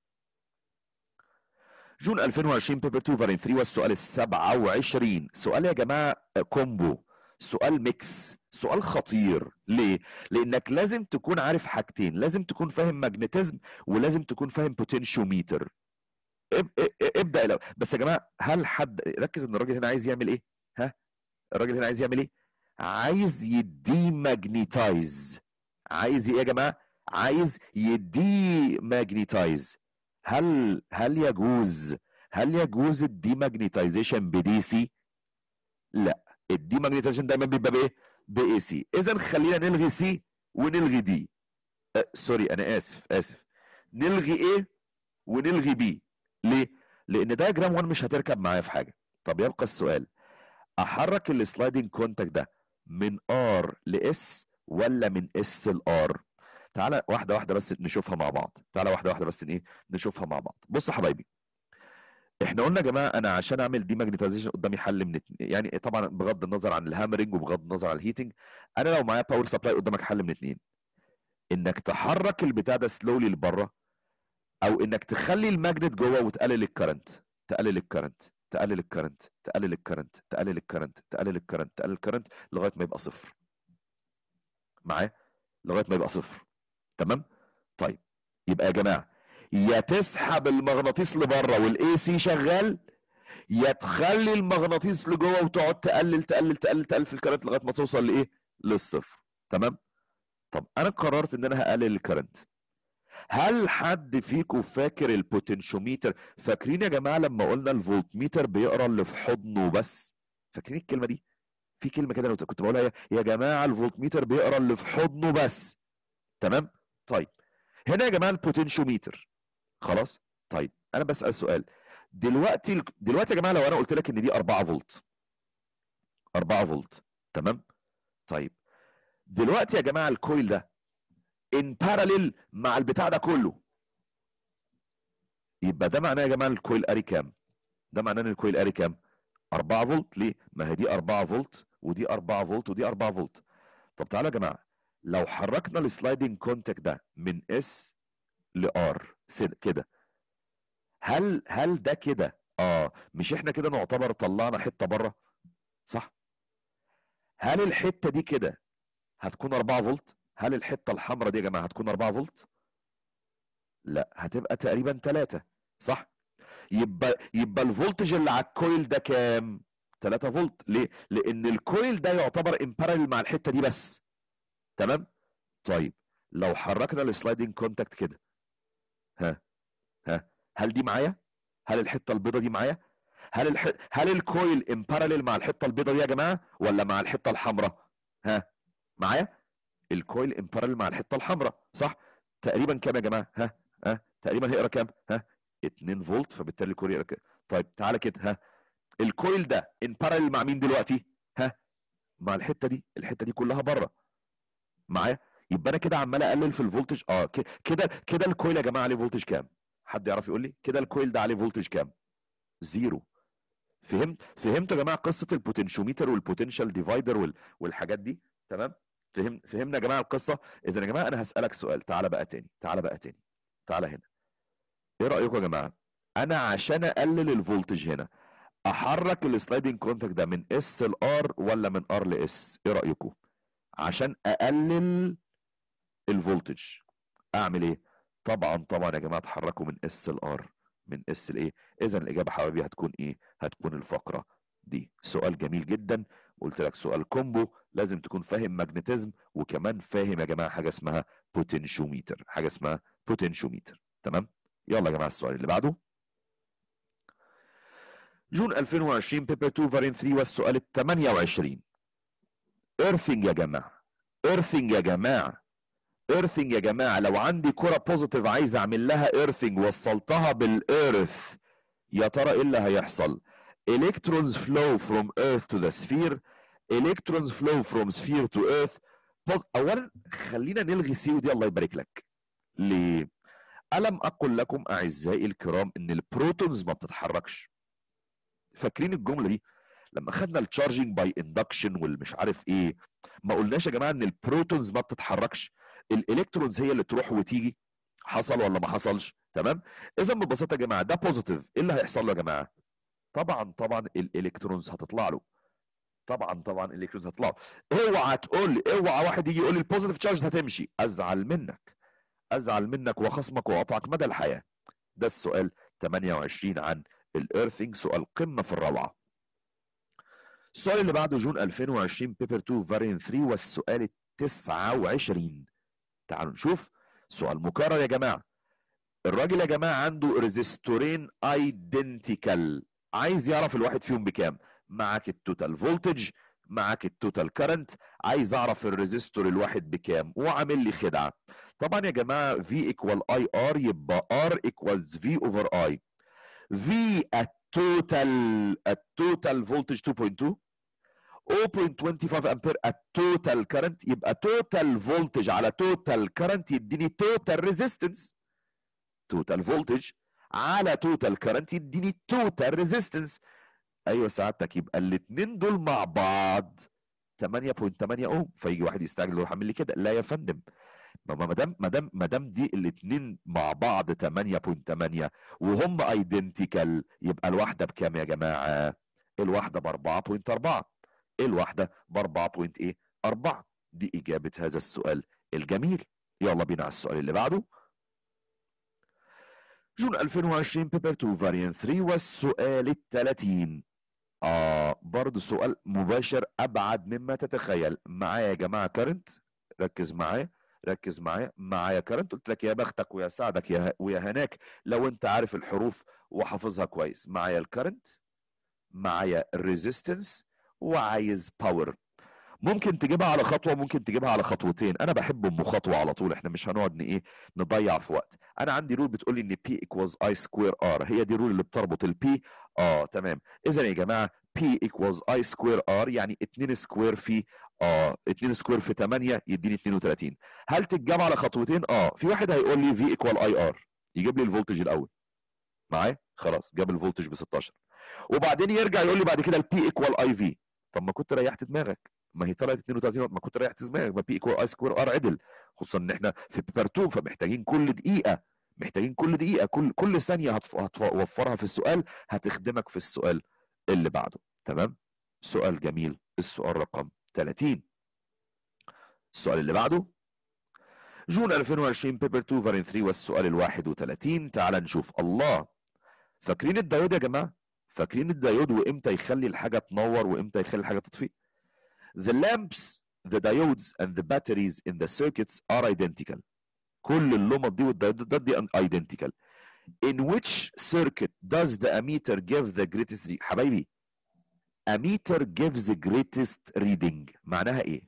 جون 2020 بيبر 2 فارين 3 والسؤال ال 27 سؤال يا جماعة كومبو سؤال ميكس سؤال خطير ليه؟ لأنك لازم تكون عارف حاجتين لازم تكون فاهم ماجنتيزم ولازم تكون فاهم بوتنشيوميتر ابدا لو بس يا جماعه هل حد ركز ان الراجل هنا عايز يعمل ايه؟ ها؟ الراجل هنا عايز يعمل ايه؟ عايز يدي ماجنيتايز عايز ايه يا جماعه؟ عايز يدي ماجنيتايز هل هل يجوز هل يجوز الديماجنيتايزيشن بدي سي؟ لا الديماجنيتايزيشن دايما بيبقى بايه؟ باي سي اذا خلينا نلغي سي ونلغي دي أه سوري انا اسف اسف نلغي ايه ونلغي بي ليه؟ لان دايجرام 1 مش هتركب معايا في حاجه طب يبقى السؤال احرك السلايدنج كونتاكت ده من ار لاس ولا من اس لار تعالى واحده واحده بس نشوفها مع بعض تعالى واحده واحده بس ايه نشوفها مع بعض بصوا يا حبايبي احنا قلنا يا جماعه انا عشان اعمل دي ماجنتيزيشن قدامي حل من اتنين يعني طبعا بغض النظر عن الهامرنج وبغض النظر عن الهيتنج انا لو معايا باور سبلاي قدامك حل من اتنين انك تحرك البتاع ده سلولي لبره او انك تخلي الماجنت جوه وتقلل الكرنت تقلل الكرنت تقلل الكرنت تقلل الكرنت تقلل الكرنت تقلل الكرنت تقلل الكرنت لغايه ما يبقى صفر معايا لغايه ما يبقى صفر تمام طيب يبقى يا جماعه يا تسحب المغناطيس لبره والاي سي شغال يا تخلي المغناطيس لجوه وتقعد تقلل تقلل تقلل تقلل في الكرنت لغايه ما توصل لايه للصفر تمام طب انا قررت ان انا هقلل الكرنت هل حد فيكم فاكر البوتنشوميتر فاكرين يا جماعه لما قلنا الفولتميتر بيقرا اللي في حضنه بس فاكرين الكلمه دي في كلمه كده انا كنت بقولها يا جماعه الفولتميتر بيقرا اللي في حضنه بس تمام طيب هنا يا جماعه البوتنشوميتر خلاص طيب انا بسال سؤال دلوقتي دلوقتي يا جماعه لو انا قلت لك ان دي 4 فولت 4 فولت تمام طيب دلوقتي يا جماعه الكويل ده ان باراليل مع البتاع ده كله يبقى ده معناه يا جماعه الكويل قاري كام ده معناه ان الكويل قاري كام 4 فولت ليه ما هي دي 4 فولت ودي 4 فولت ودي 4 فولت طب تعالوا يا جماعه لو حركنا السلايدنج كونتاكت ده من اس لار كده هل هل ده كده اه مش احنا كده نعتبر طلعنا حته بره صح هل الحته دي كده هتكون 4 فولت هل الحته الحمراء دي يا جماعه هتكون 4 فولت لا هتبقى تقريبا 3 صح يبقى يبقى الفولتج اللي على الكويل ده كام 3 فولت ليه لان الكويل ده يعتبر امبارل مع الحته دي بس تمام طيب لو حركنا السلايدنج كونتاكت كده ها ها هل دي معايا هل الحته البيضاء دي معايا هل الح... هل الكويل امبارل مع الحته البيضاء دي يا جماعه ولا مع الحته الحمراء ها معايا الكويل امبارل مع الحته الحمراء صح تقريبا كام يا جماعه ها ها تقريبا هيقرا كام ها 2 فولت فبالتالي الكويل يقرا كده طيب تعالى كده ها الكويل ده امبارل مع مين دلوقتي ها مع الحته دي الحته دي كلها بره معايا يبقى انا كده عمال اقلل في الفولتج اه كده كده الكويل يا جماعه عليه فولتج كام حد يعرف يقول لي كده الكويل ده عليه فولتج كام زيرو فهمت فهمتوا يا جماعه قصه البوتنشيوميتر والبوتنشال ديفايدر وال... والحاجات دي تمام فهم فهمنا يا جماعه القصه اذا يا جماعه انا هسالك سؤال تعالى بقى تاني تعالى بقى تاني تعالى هنا ايه رايكم يا جماعه انا عشان اقلل الفولتج هنا احرك السلايدنج كونتاكت ده من اس لار ولا من ار لاس ايه رايكم عشان اقلل الفولتج اعمل ايه طبعا طبعا يا جماعه اتحركوا من اس لار من اس لايه اذا الاجابه حبايبي هتكون ايه هتكون الفقره دي سؤال جميل جدا قلت لك سؤال كومبو لازم تكون فاهم ماجنتيزم وكمان فاهم يا جماعه حاجه اسمها بوتنشيوميتر حاجه اسمها بوتنشيوميتر تمام يلا يا جماعه السؤال اللي بعده جون 2020 بيبر 2 فارين 3 والسؤال ال 28 ايرثنج يا جماعه ايرثنج يا جماعه ايرثنج يا جماعه لو عندي كره بوزيتيف عايز اعمل لها ايرثنج وصلتها بالايرث يا ترى ايه اللي هيحصل electrons flow from earth to the sphere electrons flow from sphere to earth بص اولا خلينا نلغي سي ودي الله يبارك لك ليه الم اقل لكم اعزائي الكرام ان البروتونز ما بتتحركش فاكرين الجمله دي لما خدنا التشارجنج باي اندكشن والمش عارف ايه ما قلناش يا جماعه ان البروتونز ما بتتحركش الالكترونز هي اللي تروح وتيجي حصل ولا ما حصلش تمام اذا ببساطه يا جماعه ده بوزيتيف ايه اللي هيحصل له يا جماعه طبعا طبعا الالكترونز هتطلع له طبعا طبعا الالكترونز هتطلع له اوعى تقول لي اوعى واحد يجي يقول لي البوزيتيف تشارج هتمشي ازعل منك ازعل منك وخصمك واقطعك مدى الحياه ده السؤال 28 عن الايرثنج سؤال قمه في الروعه السؤال اللي بعده جون 2020 بيبر 2 فارين 3 والسؤال ال 29 تعالوا نشوف سؤال مكرر يا جماعه الراجل يا جماعه عنده ريزيستورين ايدنتيكال عايز يعرف الواحد فيهم بكام معاك التوتال فولتج معاك التوتال كارنت عايز اعرف الريزيستور الواحد بكام وعامل لي خدعه طبعا يا جماعه في ايكوال اي ار يبقى ار ايكوالز في اوفر اي في التوتال التوتال فولتج 2.2 0.25 امبير التوتال كارنت يبقى توتال فولتج على توتال كارنت يديني توتال ريزيستنس توتال فولتج على توتال كارنت يديني توتال ريزيستنس ايوه سعادتك يبقى الاثنين دول مع بعض 8.8 اوم فيجي واحد يستعجل يروح عامل لي كده لا يا فندم ما دام ما دام ما دام دي الاثنين مع بعض 8.8 وهم ايدنتيكال يبقى الواحده بكام يا جماعه؟ الواحده ب 4.4 الواحده ب 4.4 دي اجابه هذا السؤال الجميل يلا بينا على السؤال اللي بعده جون 2020 بيبر 2 فاريان 3 والسؤال ال 30 اه برضه سؤال مباشر ابعد مما تتخيل معايا يا جماعه كارنت ركز معايا ركز معايا معايا كارنت قلت لك يا بختك ويا سعدك يا ويا هناك لو انت عارف الحروف وحافظها كويس معايا الكارنت معايا الريزيستنس وعايز باور ممكن تجيبها على خطوه ممكن تجيبها على خطوتين انا بحب ام خطوه على طول احنا مش هنقعد ايه نضيع في وقت انا عندي رول بتقول لي ان بي ايكوالز اي سكوير ار هي دي الرول اللي بتربط البي اه تمام اذا يا جماعه بي ايكوالز اي سكوير ار يعني 2 سكوير في اه 2 سكوير في 8 يديني 32 هل تتجاب على خطوتين اه في واحد هيقول لي في ايكوال اي ار يجيب لي الفولتج الاول معايا خلاص جاب الفولتج ب 16 وبعدين يرجع يقول لي بعد كده البي ايكوال اي في طب ما كنت ريحت دماغك ما هي طلعت 32 ما كنت ريحت دماغك ما بي ايكوال اي سكوير ار عدل خصوصا ان احنا في بيبر 2 فمحتاجين كل دقيقه محتاجين كل دقيقه كل كل ثانيه هتوفرها في السؤال هتخدمك في السؤال اللي بعده تمام سؤال جميل السؤال رقم 30 السؤال اللي بعده جون 2020 بيبر 2 فارين 3 والسؤال ال 31 تعال نشوف الله فاكرين الدايود يا جماعه فاكرين الدايود وامتى يخلي الحاجه تنور وامتى يخلي الحاجه تطفي the lamps the diodes and the batteries in the circuits are identical كل اللمط دي والدايودات دي identical in which circuit does the ammeter give the greatest reading حبايبي ammeter gives the greatest reading معناها ايه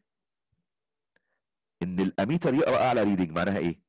ان الاميتر يقرا اعلى ريدنج معناها ايه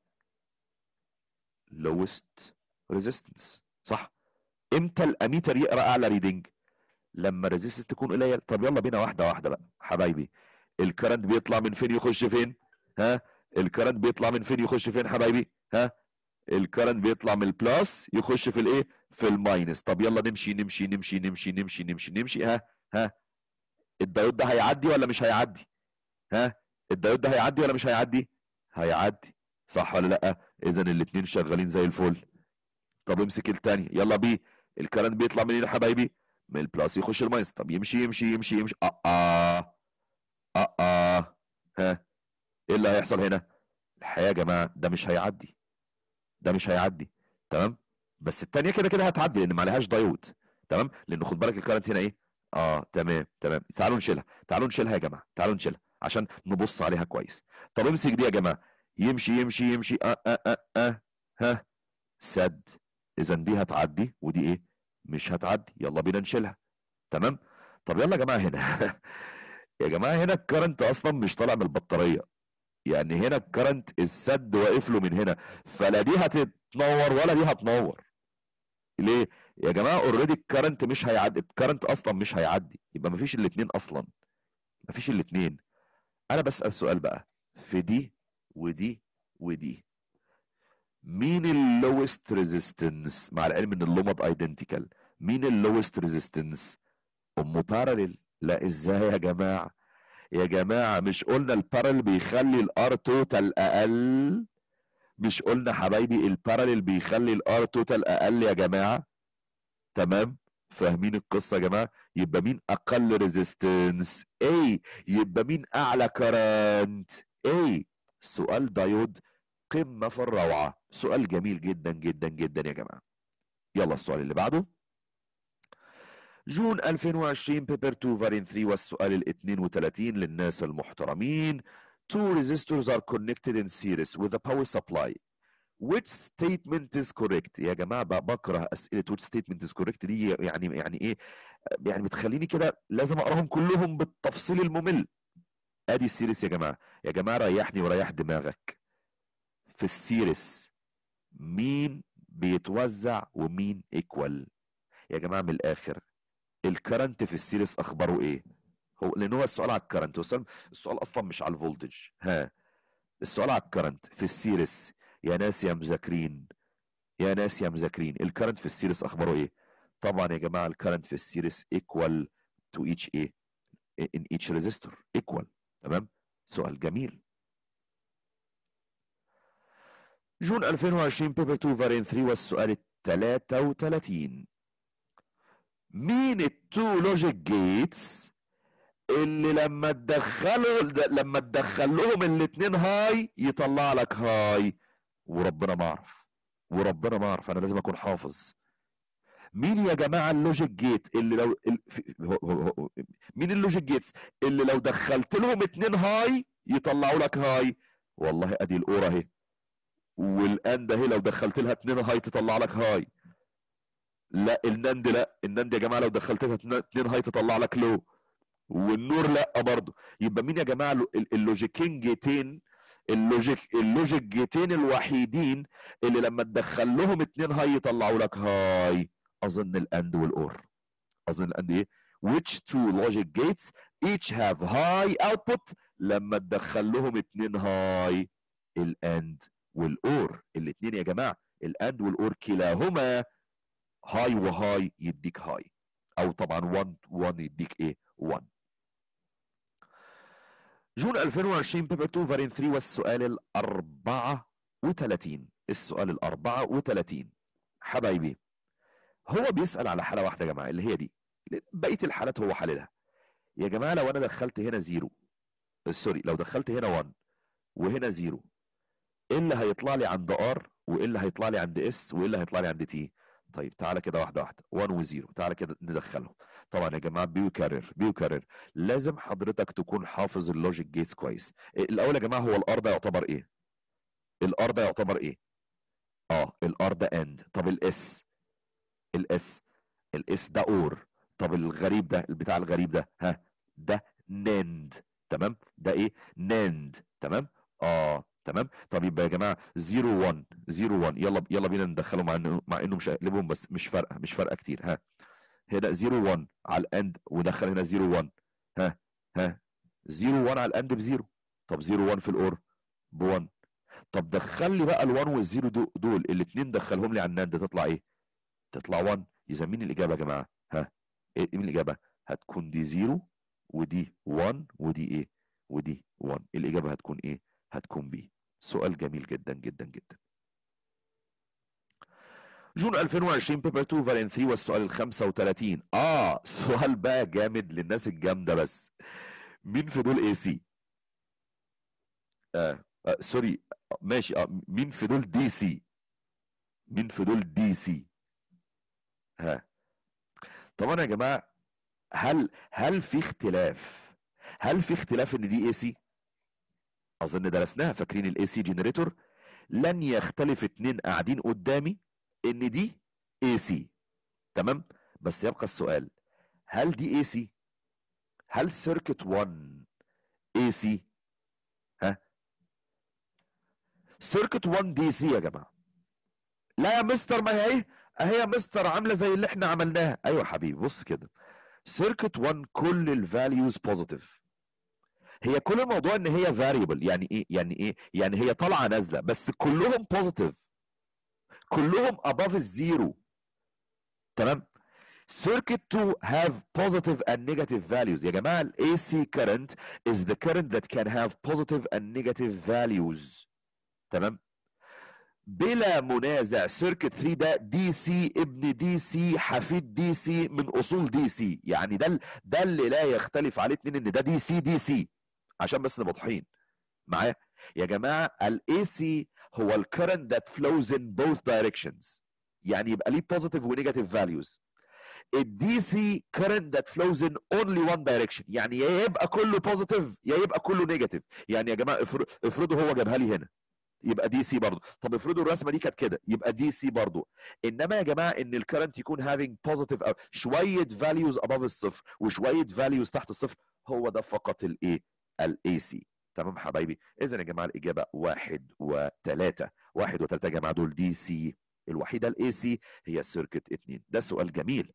lowest resistance صح امتى الاميتر يقرا اعلى ريدنج لما الريزيستنس تكون قليل طب يلا بينا واحده واحده بقى حبايبي الكرنت بيطلع من فين يخش فين ها الكرنت بيطلع من فين يخش فين حبايبي ها الكرنت بيطلع من البلس يخش في الايه في الماينس طب يلا نمشي نمشي نمشي نمشي نمشي نمشي نمشي ها ها الدايود ده هيعدي ولا مش هيعدي ها الدايود ده هيعدي ولا مش هيعدي هيعدي صح ولا لا اذا الاثنين شغالين زي الفل طب امسك الثاني يلا بيه الكرنت بيطلع منين يا حبايبي من البلس يخش الماينس طب يمشي يمشي يمشي يمشي اه اه اه اه ها ايه اللي هيحصل هنا الحقيقه يا جماعه ده مش هيعدي ده مش هيعدي تمام بس الثانيه كده كده هتعدي لان ما عليهاش دايود تمام لان خد بالك الكرنت هنا ايه اه تمام تمام تعالوا نشيلها تعالوا نشيلها يا جماعه تعالوا نشيلها عشان نبص عليها كويس طب امسك دي يا جماعه يمشي يمشي يمشي اه اه اه, آه. ها سد اذا دي هتعدي ودي ايه مش هتعدي يلا بينا نشيلها تمام طب يلا يا جماعه هنا يا جماعه هنا الكرنت اصلا مش طالع من البطاريه يعني هنا الكرنت السد واقف له من هنا فلا دي هتتنور ولا دي هتنور ليه يا جماعه اوريدي الكرنت مش هيعدي الكرنت اصلا مش هيعدي يبقى مفيش الاثنين اصلا مفيش الاثنين انا بسال سؤال بقى في دي ودي ودي مين اللوست ريزيستنس مع العلم ان اللومد ايدنتيكال مين اللوست ريزيستنس ام باراليل لا ازاي يا جماعه يا جماعه مش قلنا الباراليل بيخلي الار توتال اقل مش قلنا حبايبي الباراليل بيخلي الار توتال اقل يا جماعه تمام فاهمين القصه يا جماعه يبقى مين اقل ريزيستنس اي يبقى مين اعلى كرنت اي سؤال دايود قمه في الروعه سؤال جميل جدا جدا جدا يا جماعه يلا السؤال اللي بعده جون 2020 بيبر 2 فارين 3 والسؤال ال 32 للناس المحترمين two resistors are connected in series with a power supply which statement is correct يا جماعه بكره اسئله which statement is correct دي يعني يعني ايه يعني بتخليني كده لازم اقراهم كلهم بالتفصيل الممل ادي السيريس يا جماعه يا جماعه ريحني وريح دماغك في السيريس مين بيتوزع ومين ايكوال يا جماعه من الاخر الكرنت في السيريس اخباره ايه هو لان هو السؤال على الكرنت السؤال, السؤال اصلا مش على الفولتج ها السؤال على الكرنت في السيريس يا ناس يا مذاكرين يا ناس يا مذاكرين الكرنت في السيريس اخباره ايه طبعا يا جماعه الكرنت في السيريس equal to each ايه in each resistor equal تمام سؤال جميل جون 2020 بيبر 2 فارين 3 والسؤال ال 33 مين التو لوجيك جيتس اللي لما تدخلوا لما تدخل لهم الاثنين هاي يطلع لك هاي وربنا ما اعرف وربنا ما اعرف انا لازم اكون حافظ مين يا جماعه اللوجيك جيت اللي لو مين اللوجيك جيتس اللي لو دخلت لهم اتنين هاي يطلعوا لك هاي والله ادي الاورا اهي والاند اهي لو دخلت لها اتنين هاي تطلع لك هاي لا النند لا النند يا جماعه لو دخلت لها اتنين هاي تطلع لك لو والنور لا برضه يبقى مين يا جماعه اللوجيكين جيتين اللوجيك اللوجيك جيتين الوحيدين اللي لما تدخل لهم اتنين هاي يطلعوا لك هاي اظن الاند والاور اظن الاند ايه which two logic gates each have high output لما تدخل لهم اتنين هاي الاند والاور الاتنين يا جماعه الاند والاور كلاهما هاي وهاي يديك هاي او طبعا 1 1 يديك ايه 1 جون 2020 بيبر 2 فارين 3 والسؤال ال 34 السؤال ال 34 حبايبي هو بيسأل على حالة واحدة يا جماعة اللي هي دي بقية الحالات هو حللها يا جماعة لو أنا دخلت هنا زيرو سوري لو دخلت هنا 1 وهنا زيرو ايه اللي هيطلع لي عند ار وايه اللي هيطلع لي عند اس وايه اللي هيطلع لي عند تي طيب تعالى كده واحده واحده 1 و0 تعالى كده ندخلهم طبعا يا جماعه بيكرر بيكرر لازم حضرتك تكون حافظ اللوجيك جيتس كويس الاول يا جماعه هو الار ده يعتبر ايه الار ده يعتبر ايه اه الار ده اند طب الاس الاس الاس ده اور طب الغريب ده البتاع الغريب ده ها ده نند تمام ده ايه نند تمام اه تمام طب يبقى يا جماعه 0 1 0 1 يلا يلا بينا ندخله مع انه مع انه مش هقلبهم بس مش فارقه مش فارقه كتير ها هنا 0 1 على الاند ودخل هنا 0 1 ها ها 0 1 على الاند بزيرو طب 0 1 في الاور ب 1 طب دخل لي بقى ال1 والزيرو دول الاثنين دخلهم لي على الناند تطلع ايه؟ تطلع 1 اذا مين الاجابه يا جماعه؟ ها ايه مين الاجابه؟ هتكون دي 0 ودي 1 ودي ايه؟ ودي 1 الاجابه هتكون ايه؟ هتكون بي سؤال جميل جدا جدا جدا جون 2020 بيبر 2 فالين 3 والسؤال ال 35 اه سؤال بقى جامد للناس الجامده بس مين في دول اي سي آه. آه سوري ماشي آه مين في دول دي سي مين في دول دي سي ها طبعا يا جماعه هل هل في اختلاف هل في اختلاف ان دي اي سي اظن درسناها فاكرين الاي سي جنريتور لن يختلف اتنين قاعدين قدامي ان دي اي سي تمام بس يبقى السؤال هل دي اي سي هل سيركت 1 اي سي ها سيركت 1 دي سي يا جماعه لا يا مستر ما هي ايه اهي يا مستر عامله زي اللي احنا عملناها ايوه حبيبي بص كده سيركت 1 كل الفاليوز بوزيتيف هي كل الموضوع ان هي فاريبل يعني ايه يعني ايه يعني هي طالعه نازله بس كلهم بوزيتيف كلهم above الزيرو تمام circuit 2 have positive and negative values يا جماعه ال AC current is the current that can have positive and negative values تمام بلا منازع سيركت 3 ده دي سي ابن دي سي حفيد دي سي من اصول دي سي يعني ده ده اللي لا يختلف عليه اتنين ان ده دي سي دي سي عشان بس نبقى واضحين معايا يا جماعه الاي سي هو الكرنت that flows in both directions يعني يبقى ليه positive ونيجاتيف values الدي سي current that flows in only one direction يعني يا يبقى كله positive يا يبقى كله نيجاتيف يعني يا جماعه افرضوا هو جابها لي هنا يبقى دي سي برضه طب افرضوا الرسمه دي كانت كده يبقى دي سي برضه انما يا جماعه ان الكرنت يكون having positive أو شويه values above الصفر وشويه values تحت الصفر هو ده فقط الايه الاي سي تمام حبايبي اذا يا جماعه الاجابه واحد وثلاثه واحد وثلاثه يا جماعه دول دي سي الوحيده الاي سي هي سيركت 2 ده سؤال جميل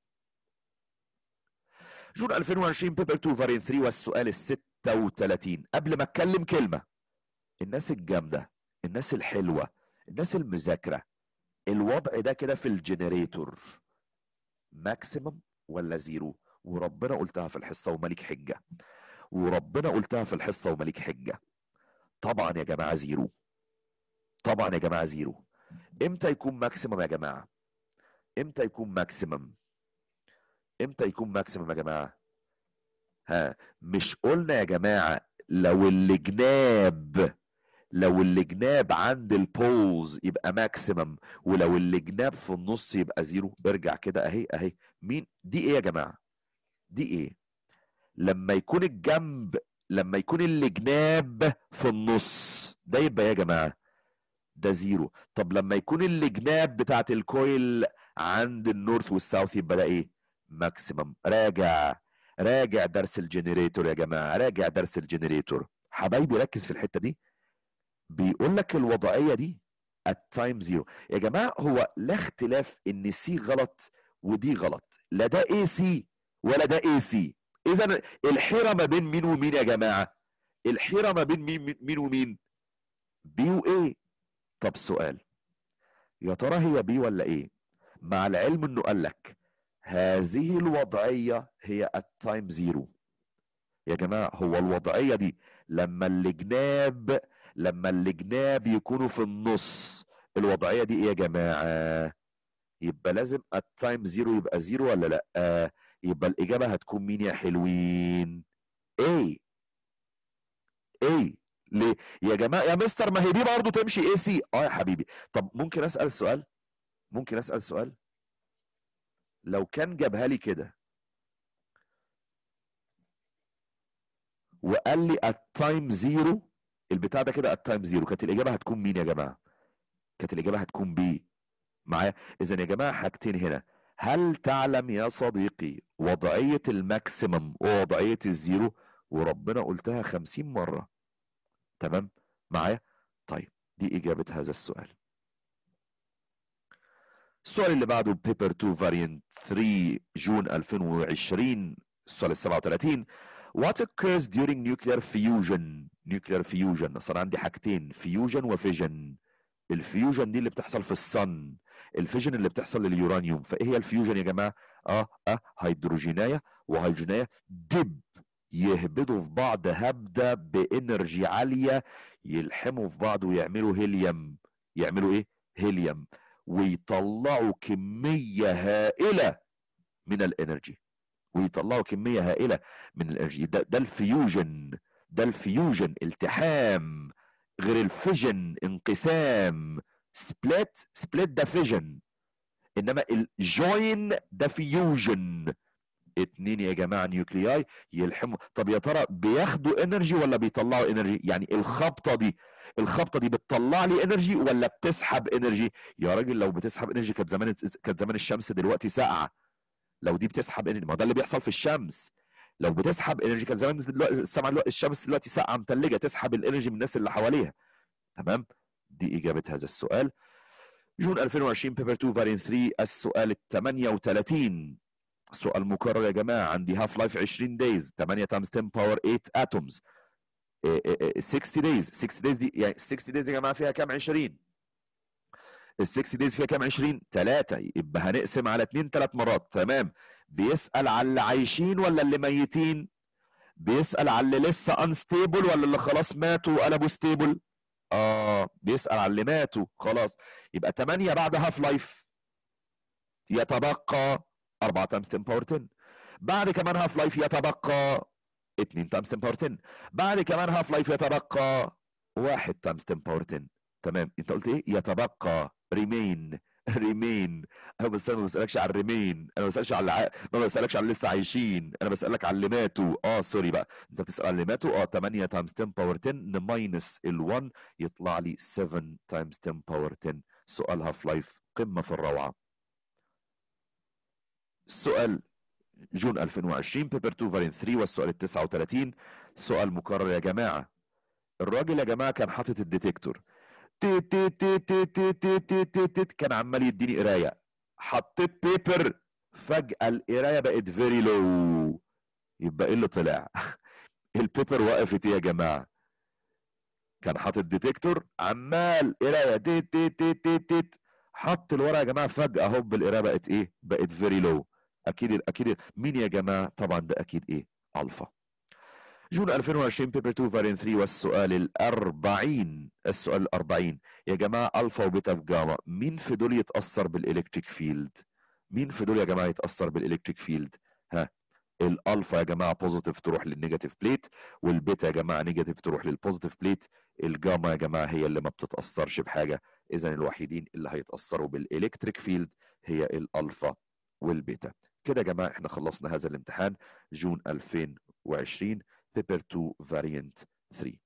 جون 2020 بيبر 2 فارين 3 والسؤال ال 36 قبل ما اتكلم كلمه الناس الجامده الناس الحلوه الناس المذاكره الوضع ده كده في الجنريتور ماكسيمم ولا زيرو وربنا قلتها في الحصه وملك حجه وربنا قلتها في الحصه وملك حجه طبعا يا جماعه زيرو طبعا يا جماعه زيرو امتى يكون ماكسيمم يا جماعه امتى يكون ماكسيمم امتى يكون ماكسيمم يا جماعه ها مش قلنا يا جماعه لو الجناب لو الجناب عند البولز يبقى ماكسيمم ولو الجناب في النص يبقى زيرو ارجع كده اهي اهي مين دي ايه يا جماعه دي ايه لما يكون الجنب لما يكون الجناب في النص ده يبقى يا جماعه ده زيرو طب لما يكون الجناب بتاعت الكويل عند النورث والساوث يبقى ده ايه ماكسيمم راجع راجع درس الجنريتور يا جماعه راجع درس الجنريتور حبايبي ركز في الحته دي بيقول لك الوضعيه دي التايم زيرو يا جماعه هو لا اختلاف ان سي غلط ودي غلط لا ده اي سي ولا ده اي سي اذا الحيره ما بين مين ومين يا جماعه الحيره ما بين مين مين ومين بي وايه طب سؤال يا ترى هي بي ولا ايه مع العلم انه قال لك هذه الوضعيه هي التايم زيرو يا جماعه هو الوضعيه دي لما الجناب لما الجناب يكونوا في النص الوضعيه دي ايه يا جماعه يبقى لازم التايم زيرو يبقى زيرو ولا لا آه يبقى الاجابه هتكون مين يا حلوين ايه ايه ليه يا جماعه يا مستر ما هي دي برضه تمشي اي سي اه يا حبيبي طب ممكن اسال سؤال ممكن اسال سؤال لو كان جابها لي كده وقال لي التايم زيرو البتاع ده كده التايم زيرو كانت الاجابه هتكون مين يا جماعه كانت الاجابه هتكون بي معايا اذا يا جماعه حاجتين هنا هل تعلم يا صديقي وضعيه الماكسيمم ووضعيه الزيرو وربنا قلتها خمسين مره تمام معايا طيب دي اجابه هذا السؤال السؤال اللي بعده بيبر 2 فاريانت 3 جون 2020 السؤال ال 37 What occurs during nuclear fusion nuclear fusion صار عندي حاجتين فيوجن وفيجن الفيوجن دي اللي بتحصل في الصن الفيجن اللي بتحصل لليورانيوم فايه هي الفيوجن يا جماعه اه اه هيدروجينايه وهيدروجينايه دب يهبدوا في بعض هبده بانرجي عاليه يلحموا في بعض ويعملوا هيليوم يعملوا ايه هيليوم ويطلعوا كميه هائله من الانرجي ويطلعوا كميه هائله من الانرجي ده, ده الفيوجن ده الفيوجن التحام غير الفيجن انقسام سبليت سبليت ده فيجن انما الجوين ده فيوجن اتنين يا جماعه نيوكلياي يلحموا طب يا ترى بياخدوا انرجي ولا بيطلعوا انرجي يعني الخبطه دي الخبطه دي بتطلع لي انرجي ولا بتسحب انرجي يا راجل لو بتسحب انرجي كانت زمان كانت زمان الشمس دلوقتي ساقعه لو دي بتسحب انرجي ما ده اللي بيحصل في الشمس لو بتسحب انرجي كان زمان دلوقتي السمع دلوقتي الشمس دلوقتي ساقعه متلجه تسحب الانرجي من الناس اللي حواليها تمام دي اجابه هذا السؤال جون 2020 بيبر 2 فارين 3 السؤال ال 38 سؤال مكرر يا جماعه عندي هاف لايف 20 دايز 8 تايمز 10 باور 8 اتومز 60 دايز 60 دايز دي يعني 60 دايز يا جماعه فيها كام 20 ال 60 دايز فيها كام 20 3 يبقى هنقسم على 2 ثلاث مرات تمام بيسال على اللي عايشين ولا اللي ميتين بيسال على اللي لسه انستيبل ولا اللي خلاص ماتوا وقلبوا ستيبل اه بيسال على اللي ماتوا خلاص يبقى 8 بعد هاف لايف يتبقى 4 تايمز 10 باور 10 بعد كمان هاف لايف يتبقى 2 تايمز 10 باور 10 بعد كمان هاف لايف يتبقى 1 تايمز 10 باور 10 تمام انت قلت ايه يتبقى ريمين ريمين انا بس انا ما بسالكش على الريمين انا ما بسالكش على الع... ما بسالكش على اللي لسه عايشين انا بسالك على اللي ماتوا اه سوري بقى انت بتسال على اللي ماتوا اه 8 تايمز 10 باور 10 نماينس ال1 يطلع لي 7 تايمز 10 باور 10 سؤال هاف لايف قمه في الروعه السؤال جون 2020 بيبر 2 فارين 3 والسؤال ال 39 سؤال مكرر يا جماعه الراجل يا جماعه كان حاطط الديتكتور تي تي تي تي تي تي تي تي تي كان عمال يديني قرايه حطيت بيبر فجاه القرايه بقت فيري لو يبقى ايه اللي طلع البيبر وقفت ايه يا جماعه كان حاطط ديتكتور عمال قرايه تي تي تي تي تي حط الورقه يا جماعه فجاه هوب القرايه بقت ايه بقت فيري لو اكيد اكيد مين يا جماعه طبعا ده اكيد ايه الفا جون 2020 بيبر 2 فارين 3 والسؤال ال 40 السؤال ال 40 يا جماعه الفا وبيتا وجاما مين في دول يتاثر بالالكتريك فيلد؟ مين في دول يا جماعه يتاثر بالالكتريك فيلد؟ ها الالفا يا جماعه بوزيتيف تروح للنيجاتيف بليت والبيتا يا جماعه نيجاتيف تروح للبوزيتيف بليت الجاما يا جماعه هي اللي ما بتتاثرش بحاجه اذا الوحيدين اللي هيتاثروا بالالكتريك فيلد هي الالفا والبيتا كده يا جماعه احنا خلصنا هذا الامتحان جون 2020 بيبر 2 فاريانت 3